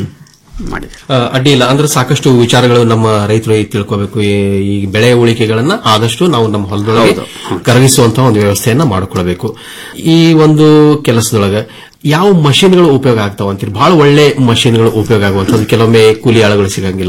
ಮಾಡಿದೆ ಆ, ಅಡ್ಡಿ ಇಲ್ಲ ಅಂದ್ರೆ ಸಾಕಷ್ಟು ವಿಚಾರಗಳು ನಮ್ಮ ರೈತರು ತಿಳ್ಕೋಬೇಕು ಈ- ಈ ಬೆಳೆ ಉಳಿಕೆಗಳನ್ನ ಆದಷ್ಟು ನಾವು ನಮ್ಮ ಹೊಲದೊಳಗೆ ಹೌದು. ಕರಗಿಸುವಂತಹ ಒಂದು ವ್ಯವಸ್ಥೆಯನ್ನ ಮಾಡಿಕೊಳ್ಬೇಕು ಈ ಒಂದು ಕೆಲಸದೊಳಗೆ ಯಾವ ಮಷಿನ್ಗಳು ಉಪಯೋಗ ಆಗ್ತಾವ ಅಂತೀರಿ ಬಹಳ ಒಳ್ಳೆ ಮಷಿನ್ಗಳು ಉಪಯೋಗ ಆಗುವಂತದ್ದು ಕೆಲವೊಮ್ಮೆ ಕೂಲಿ ಆಳುಗಳು ಸಿಗಂಗಿಲ್ಲ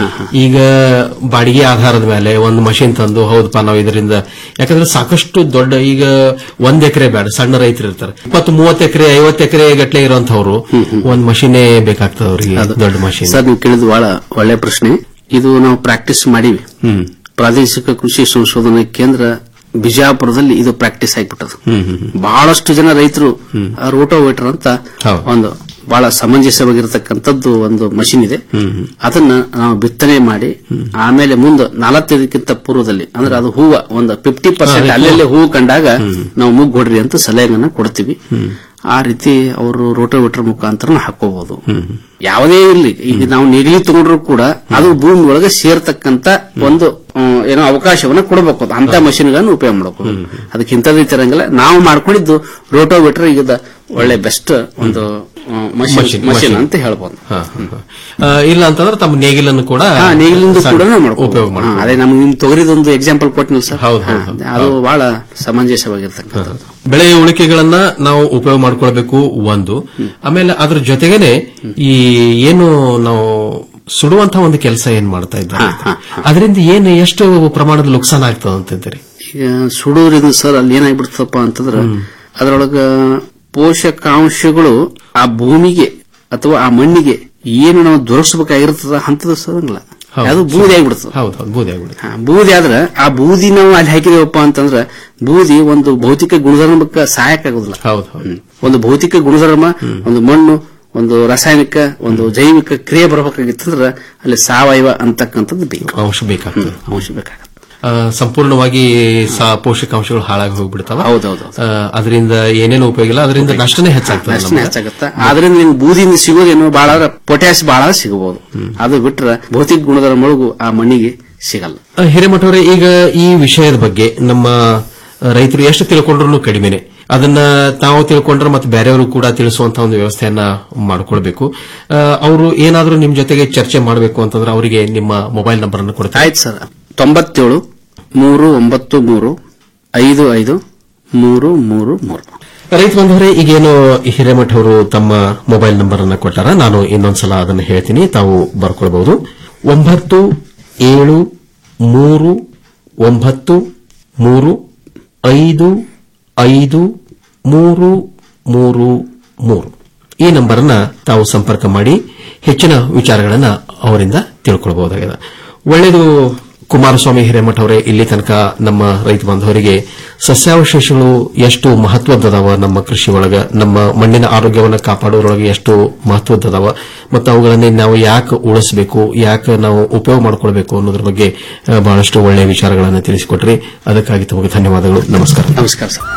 ಈಗ ಬಾಡಿಗೆ ಆಧಾರದ ಮೇಲೆ ಒಂದು ಮಷಿನ್ ತಂದು ಹೌದಪ್ಪ ನಾವು ಇದರಿಂದ ಯಾಕಂದ್ರೆ ಸಾಕಷ್ಟು ದೊಡ್ಡ ಈಗ ಒಂದ್ ಎಕರೆ ಬೇಡ ಸಣ್ಣ ರೈತರು ಇರ್ತಾರೆ ಇಪ್ಪತ್ತು ಮೂವತ್ತು ಎಕರೆ ಐವತ್ತು ಎಕರೆ ಗಟ್ಲೆ ಇರುವಂತವ್ರು ಒಂದ್ ಮಷಿನೇ ಬೇಕಾಗ್ತದೆ ಅವರಿಗೆ ದೊಡ್ಡ ಮಷಿನ್ ಸರ್ ನೀವು ಕೇಳಿದ ಬಹಳ ಒಳ್ಳೆ ಪ್ರಶ್ನೆ ಇದು ನಾವು ಪ್ರಾಕ್ಟೀಸ್ ಮಾಡಿವಿ ಪ್ರಾದೇಶಿಕ ಕೃಷಿ ಸಂಶೋಧನಾ ಕೇಂದ್ರ ಬಿಜಾಪುರದಲ್ಲಿ ಇದು ಪ್ರಾಕ್ಟೀಸ್ ಆಗಿಬಿಟ್ಟದು ಬಹಳಷ್ಟು ಜನ ರೈತರು ರೋಟೋವೇಟರ್ ಅಂತ ಒಂದು ಬಹಳ ಸಮಂಜಸವಾಗಿರತಕ್ಕಂಥದ್ದು ಒಂದು ಮಷಿನ್ ಇದೆ ಅದನ್ನ ನಾವು ಬಿತ್ತನೆ ಮಾಡಿ ಆಮೇಲೆ ಮುಂದೆ ನಲವತ್ತೈದಕ್ಕಿಂತ ಪೂರ್ವದಲ್ಲಿ ಅಂದ್ರೆ ಅದು ಹೂವ ಒಂದು ಫಿಫ್ಟಿ ಪರ್ಸೆಂಟ್ ಹಾ, ಅಲ್ಲೆಲ್ಲೇ ಹೂವು ಕಂಡಾಗ ನಾವು ಮುಗ್ಗು ಹೊಡ್ರಿ ಅಂತ ಸಲಹೆಗಳನ್ನ ಕೊಡ್ತೀವಿ ಆ ರೀತಿ ಅವರು ರೋಟೋವೇಟರ್ ಮುಖಾಂತರ ಹಾಕೋಬಹುದು ಯಾವುದೇ ಇರಲಿ ಈಗ ನಾವು ನೆಗಲಿ ತಗೊಂಡ್ರು ಕೂಡ ಅದು ಭೂಮಿ ಒಳಗೆ ಸೇರ್ತಕ್ಕಂತ ಒಂದು ಆ, ಏನೋ ಅವಕಾಶವನ್ನ ಕೊಡಬೇಕು ಅದು. ಅಂತ ಮಷಿನ್ಗಳನ್ನು ಉಪಯೋಗ ಮಾಡಬೇಕು ಅದಕ್ಕೆ ಇಂಥದ್ದು ಇರಂಗಿಲ್ಲ ನಾವು ಮಾಡ್ಕೊಂಡಿದ್ದು ರೋಟೋವೇಟರ್ ಈಗ ಒಳ್ಳೆ ಬೆಸ್ಟ್ ಒಂದು ಮಷಿನ್ ಮಷಿನ್ ಅಂತ ಹೇಳ್ಬೋದು ಹಾ, ಹಾ, ಹಾ. ಆ, ಇಲ್ಲ ಅಂತಂದ್ರೆ ತಮ್ಮ ನೇಗಿಲನ್ನು ಕೂಡ ಹಾ ನೇಗಿಲಿಂದ ಕೂಡ ಸಣ್ಣ ಮಾಡ್ಬೋದು ಉಪಯೋಗ ಹಾ, ಮಾಡ್ಬೋದು. ಅದೇ ನಮ್ಗೆ ನಿಮ್ ತೊಗರಿದೊಂದು ಎಕ್ಸಾಂಪಲ್ ಕೊಟ್ಟಿನಿ ಸರ್ ಹೌದು, ಹಾ, ಹೌದು, ಅದು ಹೌದು. ಬಹಳ ಸಮಂಜಸವಾಗಿರ್ತಕ್ಕಂಥದ್ದು ಬೆಳೆಯ ಉಳಿಕೆಗಳನ್ನ ನಾವು ಉಪಯೋಗ ಮಾಡ್ಕೊಳ್ಬೇಕು ಒಂದು ಆಮೇಲೆ ಅದ್ರ ಜೊತೆಗೇನೆ ಈ ಏನು ನಾವು ಸುಡುವಂತ ಒಂದು ಕೆಲಸ ಏನ್ ಮಾಡ್ತಾ ಇದ್ದಾರೆ ಅದರಿಂದ ಏನು ಎಷ್ಟು ಪ್ರಮಾಣದ ನುಕ್ಸಾನ ಆಗ್ತದೆ ಅಂತಿದ್ದೀರಿ ಈಗ ಸುಡೋದ್ರಿಂದ ಸರ್ ಅಲ್ಲಿ ಏನಾಗ್ಬಿಡ್ತಪ್ಪ ಅಂತಂದ್ರ ಅದರೊಳಗ ಪೋಷಕಾಂಶಗಳು ಆ ಭೂಮಿಗೆ ಅಥವಾ ಆ ಮಣ್ಣಿಗೆ ಏನು ನಾವು ದೊರಕಿಸಬೇಕಾಗಿರ್ತದ ಅಂತದ ಸರಂಗಿಲ್ಲ ಹೌದು. ಅದು ಬೂದಿ ಆಗ್ಬಿಡ್ತದೆ ಹೌದು ಹೌದು ಬೂದಿ ಆಗ್ಬಿಡುತ್ತೆ ಹಾ, ಬೂದಿ ಆದ್ರ ಆ ಬೂದಿ ನಾವು ಅಲ್ಲಿ ಹಾಕಿದೇವಪ್ಪ ಅಂತಂದ್ರ ಬೂದಿ ಒಂದು ಭೌತಿಕ ಗುಣಧರ್ಮಕ್ಕೆ ಸಹಾಯಕ ಆಗುದಿಲ್ಲ ಹೌದು ಹೌದು ಒಂದು ಭೌತಿಕ ಗುಣಧರ್ಮ ಒಂದು ಮಣ್ಣು ಒಂದು ರಾಸಾಯನಿಕ ಒಂದು ಜೈವಿಕ ಕ್ರಿಯೆ ಬರಬೇಕಾಗಿತ್ತಂದ್ರ ಅಲ್ಲಿ ಸಾವಯವ ಅಂತಕ್ಕಂಥದ್ದು ಬೇಕು ಅಂಶ ಬೇಕಾಗ್ತದೆ ಅಂಶ ಬೇಕಾಗುತ್ತೆ ಆ, ಸಂಪೂರ್ಣವಾಗಿ ಸಾ- ಪೋಷಕಾಂಶಗಳು ಹಾಳಾಗಿ ಹೋಗ್ಬಿಡ್ತಾವ ಹೌದೌದು. ಆ, ಅದರಿಂದ ಏನೇನು ಉಪಯೋಗ ಇಲ್ಲ ಅದರಿಂದ ನಷ್ಟನೇ ಹೆಚ್ಚಾಗ್ತದೆ ನಷ್ಟನೇ ನಮ್ಗೆ. ಹೆಚ್ಚಾಗುತ್ತೆ ಆದ್ರಿಂದ ನಿಮ್ಗೆ ಬೂದಿಯಿಂದ ಸಿಗೋದೇನು ಬಹಳ ಪೊಟ್ಯಾಶ್ ಬಹಳ ಸಿಗಬಹುದು ಅದು ಬಿಟ್ರೆ ಭೌತಿಕ ಗುಣಧರ್ಮಗಳಿಗೂ ಆ ಮಣ್ಣಿಗೆ ಸಿಗಲ್ಲ ಆ, ಹಿರೇಮಠವರೇ ಈಗ ಈ ವಿಷಯದ ಬಗ್ಗೆ ನಮ್ಮ ರೈತರು ಎಷ್ಟು ತಿಳ್ಕೊಂಡ್ರು ಕಡಿಮೆನೆ ಅದನ್ನ ತಾವು ತಿಳ್ಕೊಂಡ್ರೆ ಮತ್ತೆ ಬೇರೆಯವರು ಕೂಡ ತಿಳಿಸುವಂತ ಒಂದು ವ್ಯವಸ್ಥೆಯನ್ನ ಮಾಡ್ಕೊಳ್ಬೇಕು ಅವರು ಏನಾದರೂ ನಿಮ್ ಜೊತೆಗೆ ಚರ್ಚೆ ಮಾಡಬೇಕು ಅಂತಂದ್ರೆ ಅವರಿಗೆ ನಿಮ್ಮ ಮೊಬೈಲ್ ನಂಬರ್ ಅನ್ನು ಕೊಡ್ತಾರೆ ಆಯ್ತು ಸರ್ ತೊಂಬತ್ತೇಳು ಮೂರು ಒಂಬತ್ತು ಮೂರು ಐದು ಐದು ಮೂರು ಮೂರು ಮೂರು ರೈತ ಬಂಧುವರೇ ಈಗೇನು ಹಿರೇಮಠ ಅವರು ತಮ್ಮ ಮೊಬೈಲ್ ನಂಬರ್ ಅನ್ನು ಕೊಟ್ಟಾರ ನಾನು ಇನ್ನೊಂದ್ಸಲ ಅದನ್ನು ಹೇಳ್ತೀನಿ ತಾವು ಬರ್ಕೊಳ್ಬಹುದು ಒಂಬತ್ತು ಏಳು ಮೂರು ಒಂಬತ್ತು ಮೂರು ಐದು ಐದು ಮೂರು ಮೂರು ಮೂರು ಈ ನಂಬರನ್ನ ತಾವು ಸಂಪರ್ಕ ಮಾಡಿ ಹೆಚ್ಚಿನ ವಿಚಾರಗಳನ್ನ ಅವರಿಂದ ತಿಳ್ಕೊಳ್ಬಹುದಾಗಿದೆ ಒಳ್ಳೆಯದು ಕುಮಾರಸ್ವಾಮಿ ಹಿರೇಮಠ ಅವರೇ ಇಲ್ಲಿ ತನಕ ನಮ್ಮ ರೈತ ಬಾಂಧವರಿಗೆ ಸಸ್ಯಾವಶೇಷಗಳು ಎಷ್ಟು ಮಹತ್ವದ್ದದಾವ ನಮ್ಮ ಕೃಷಿ ಒಳಗ ನಮ್ಮ ಮಣ್ಣಿನ ಆರೋಗ್ಯವನ್ನು ಕಾಪಾಡೋದ್ರೊಳಗೆ ಎಷ್ಟು ಮಹತ್ವದ್ದದಾವ ಮತ್ತು ಅವುಗಳನ್ನೇ ನಾವು ಯಾಕೆ ಉಳಿಸಬೇಕು ಯಾಕೆ ನಾವು ಉಪಯೋಗ ಮಾಡಿಕೊಳ್ಬೇಕು ಅನ್ನೋದ್ರ ಬಗ್ಗೆ ಆ, ಬಹಳಷ್ಟು ಒಳ್ಳೆಯ ವಿಚಾರಗಳನ್ನು ತಿಳಿಸಿಕೊಟ್ರಿ ಅದಕ್ಕಾಗಿ ತಮಗೆ ಧನ್ಯವಾದಗಳು ನಮಸ್ಕಾರ ನಮಸ್ಕಾರ ಸರ್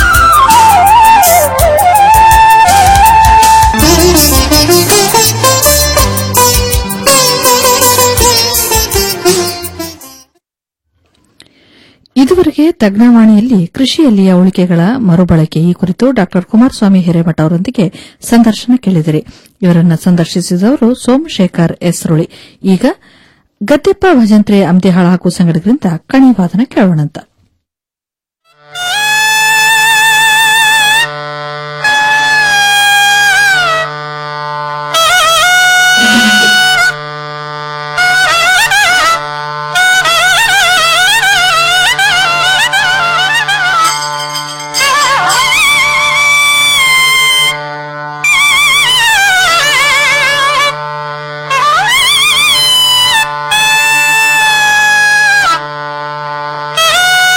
ಇದುವರೆಗೆ ತಜ್ಞವಾಣಿಯಲ್ಲಿ ಕೃಷಿಯಲ್ಲಿಯ ಉಳಿಕೆಗಳ ಮರುಬಳಕೆ ಈ ಕುರಿತು ಡಾ ಕುಮಾರಸ್ವಾಮಿ ಹಿರೇಮಠ ಅವರೊಂದಿಗೆ ಸಂದರ್ಶನ ಕೇಳಿದಿರಿ ಇವರನ್ನ ಸಂದರ್ಶಿಸಿದವರು ಸೋಮಶೇಖರ್ ಎಸ್ರುಳಿ ಈಗ ಗದ್ದೆಪ್ಪ ಭಜಂತ್ರಿ ಅಮ್ದಿಹಾಳ ಹಾಗೂ ಸಂಗಡಗಳಿಂದ ಕಣಿವಾದನ ಕೇಳೋಣಂತ Thank you.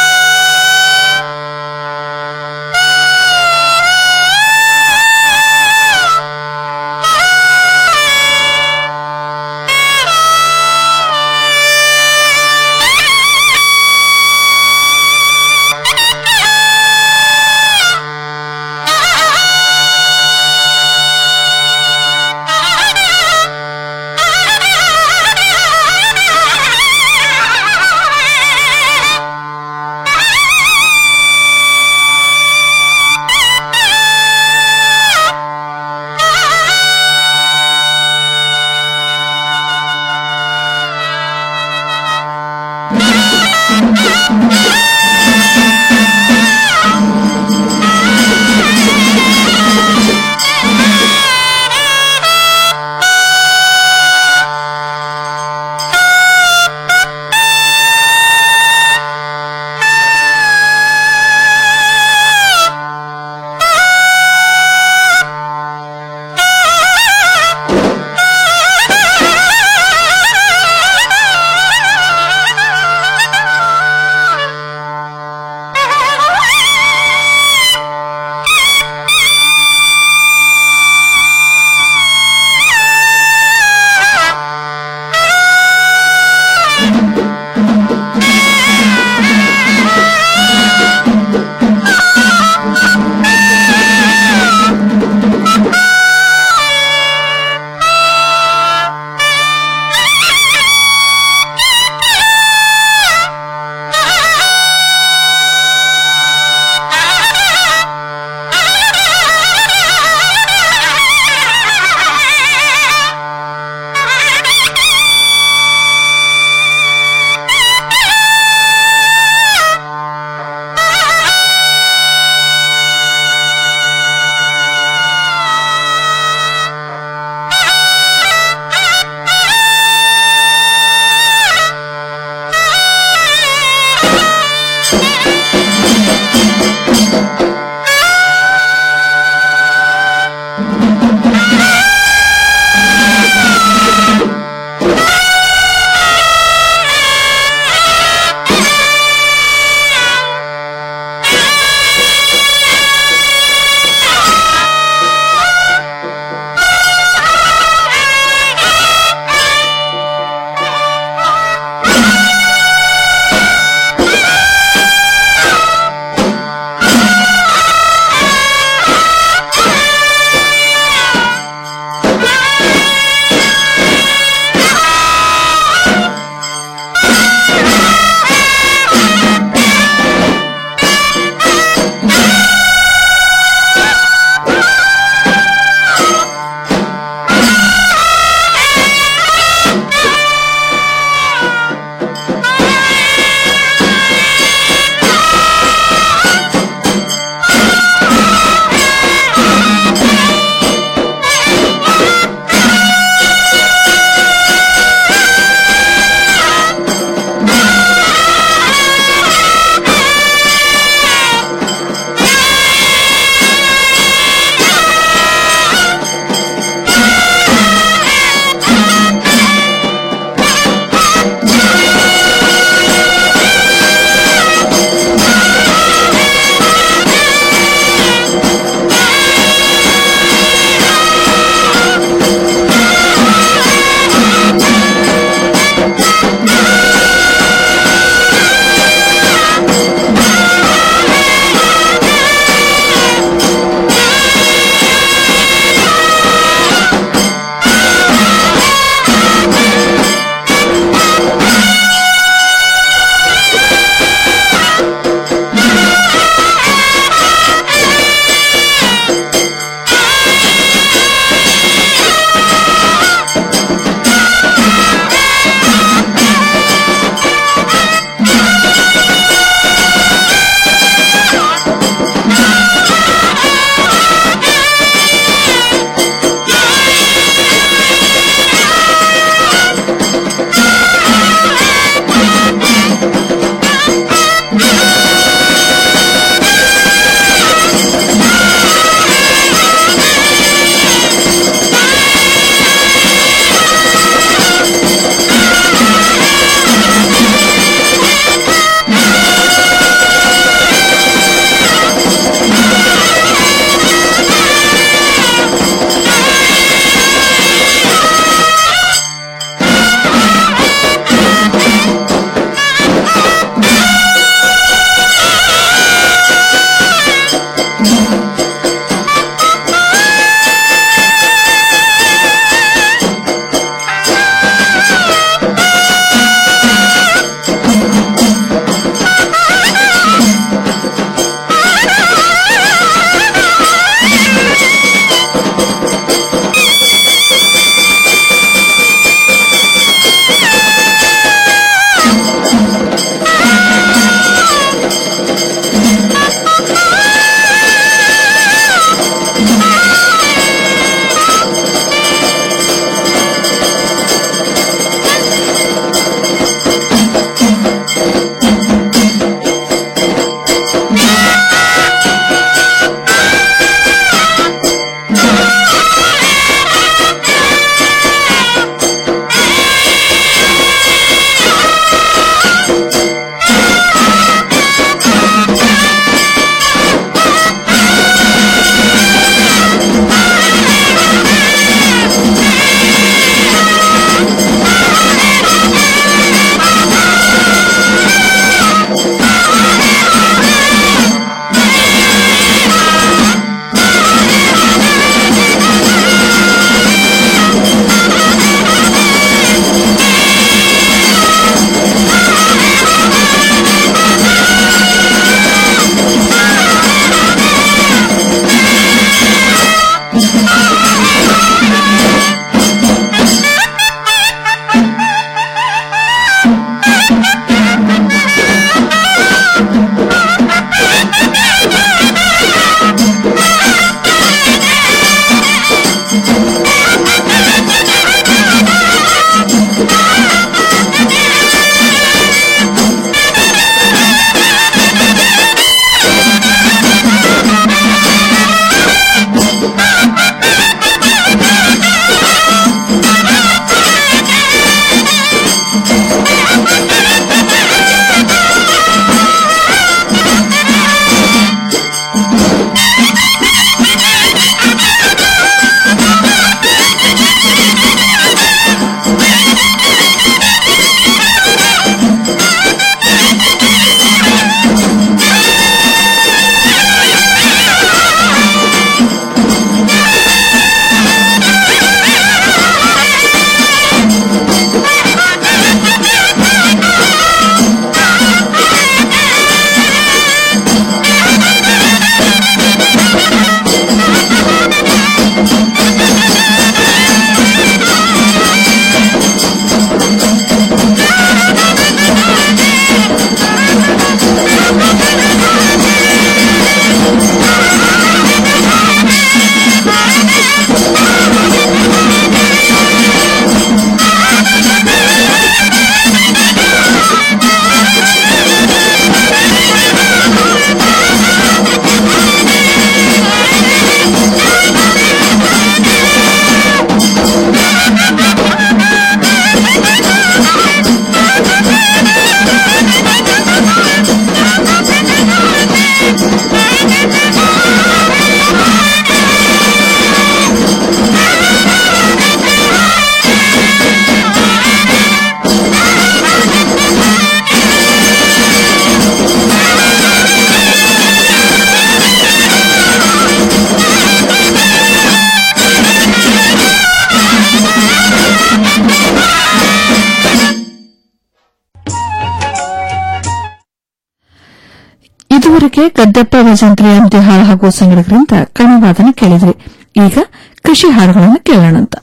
ಇದುವರೆಗೆ ಗದ್ದೆಪ್ಪ ಭಜಂತ್ರಿ ಅಂತಿಹಾಳ ಹಾಗೂ ಸಂಗಡಗರಿಂದ ಕಣವಾದನ ಕೇಳಿದ್ರಿ ಈಗ ಕೃಷಿ ಹಾಡುಗಳನ್ನು ಕೇಳೋಣಂತ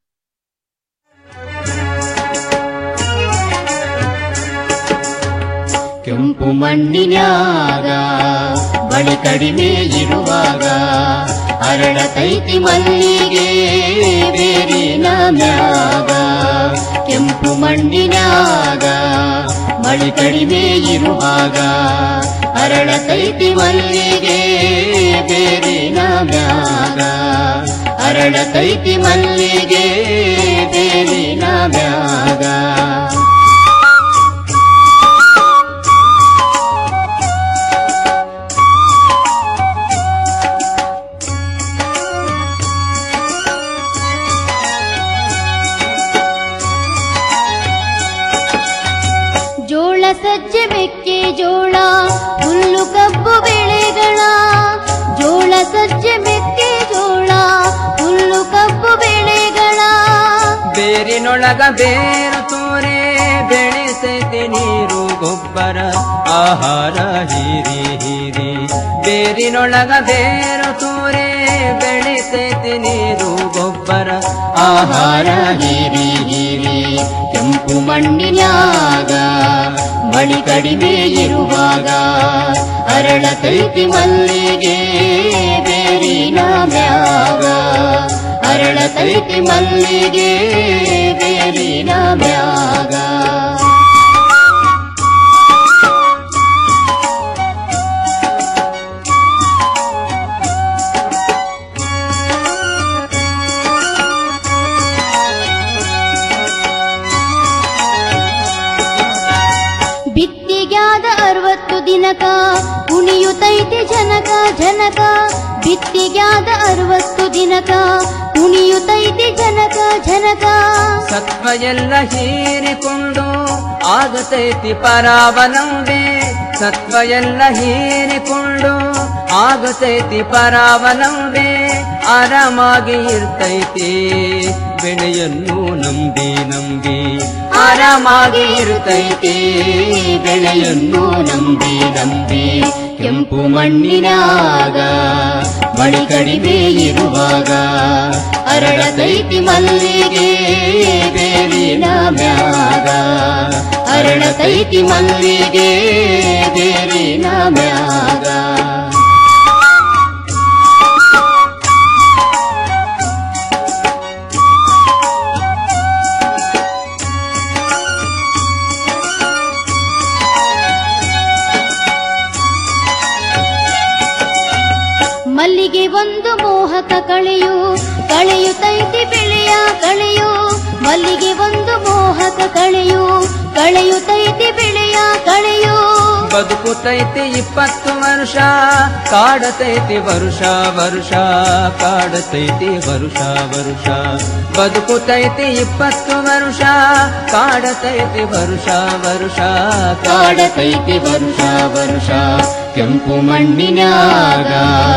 ಕೆಂಪು ಮಣ್ಣಿನ್ಯಾಗ ಬಳಿ ಕಡಿಮೆ ಇರುವಾಗ ಅರಳತೈತಿ ಮಲ್ಲಿಗೆ ಬೇರಿನ ಮ್ಯಾಗ ಕೆಂಪು ಮಣ್ಣಿನ್ಯಾಗ ಬಳಿ ಕಡಿಮೆ ಇರುವಾಗ ಅರಳತೈತಿ ಮಲ್ಲಿಗೆ ಬೇರಿನ ಮ್ಯಾಗ ಅರಳತೈತಿ ಮಲ್ಲಿಗೆ ಬೇರಿನ ಮ್ಯಾಗ ಜೋಳ ಸಜ್ಜೆ ಮೆಕ್ಕೆ ಜೋಳ ಹುಲ್ಲು ಕಬ್ಬು ಬೆಳೆಗಳ ಜೋಳ ಸಜ್ಜೆ ಮೆಕ್ಕೆ ಜೋಳ ಹುಲ್ಲು ಕಬ್ಬು ಬೆಳೆಗಳ ಬೇರಿನೊಳಗ ಬೇರು ತೋರೆ ಬೆಳೆಸೈತೆ ನೀರು ಗೊಬ್ಬರ ಆಹಾರ ಹೀರಿ ಹೀರಿ ಬೇರಿನೊಳಗ ಬೇರು ತೋರೆ ಬೆಳೆಸೈತೆ ನೀರು ಗೊಬ್ಬರ ಆಹಾರ ಹೀರಿ ಹೀರಿ ಕೆಂಪು ಮಣ್ಣಿನ್ಯಾಗ ಬಳಿ ಕಡಿಮೆ ಇರುವಾಗ ಅರಳತೈತಿ ಮಲ್ಲಿಗೆ ಬೇರಿನ ಮ್ಯಾಗ ಅರಳತೈತಿ ಮಲ್ಲಿಗೆ ಬೇರಿನ ಮ್ಯಾಗ ಬಿತ್ತಿಗ್ಯಾದ ಅರವತ್ತು ದಿನಕ ಕುಣಿಯುತ್ತೈತೆ ಜನಕ ಜನಕ ಬಿತ್ತಿಗ್ಯಾದ ಅರವತ್ತು ದಿನಕ ಕುಣಿಯುತ್ತೈತೆ ಜನಕ ಜನಕ ಸತ್ವ ಎಲ್ಲ ಹೀರಿಕೊಂಡು ಆಗತೈತಿ ಪರಾವಲಂಬೆ ಸತ್ವ ಎಲ್ಲ ಹೀರಿಕೊಂಡು ಆಗತೈತಿ ಪರಾವಲಂಬೆ ಆರಾಮಾಗಿ ಇರ್ತೈತಿ ಬೆಳೆಯನ್ನು ನಂಬಿ ನಂಬಿ ಆರಾಮಾಗಿ ಇರುತ್ತೈತಿ ಬೆಳೆಯನ್ನು ನಂಬಿ ನಂಬಿ ಕೆಂಪು ಮಣ್ಣಿನಾಗ ಬಳಿ ಕಡಿಮೆ ಇರುವಾಗ ಅರಳತೈತಿ ಮಲ್ಲಿಗೆ ಬೇರಿನ ಮ್ಯಾಗ ಅರಳತೈತಿ ಮಲ್ಲಿಗೆ ಬೇರಿನ ಮ್ಯಾಗ ಮಲ್ಲಿಗೆ ಒಂದು ಮೋಹಕ ಕಳೆಯು ಕಳೆಯುತ್ತೈತಿ ಬೆಳೆಯ ಕಳೆಯು ಮಲ್ಲಿಗೆ ಒಂದು ಮೋಹಕ ಕಳೆಯು ಕಳೆಯುತ್ತೈತಿ ಬೆಳೆಯ ಕಳೆಯು ಬದುಕುತೈತಿ ಇಪ್ಪತ್ತು ವರ್ಷ ಕಾಡತೈತಿ ವರುಷ ವರುಷ ಕಾಡತೈತಿ ವರುಷ ವರುಷ ಬದುಕುತೈತಿ ಇಪ್ಪತ್ತು ವರ್ಷ ಕಾಡತೈತಿ ವರುಷ ವರುಷ ಕಾಡತೈತಿ ವರುಷ ವರುಷ ಕೆಂಪು ಮಣ್ಣಿನಾಗ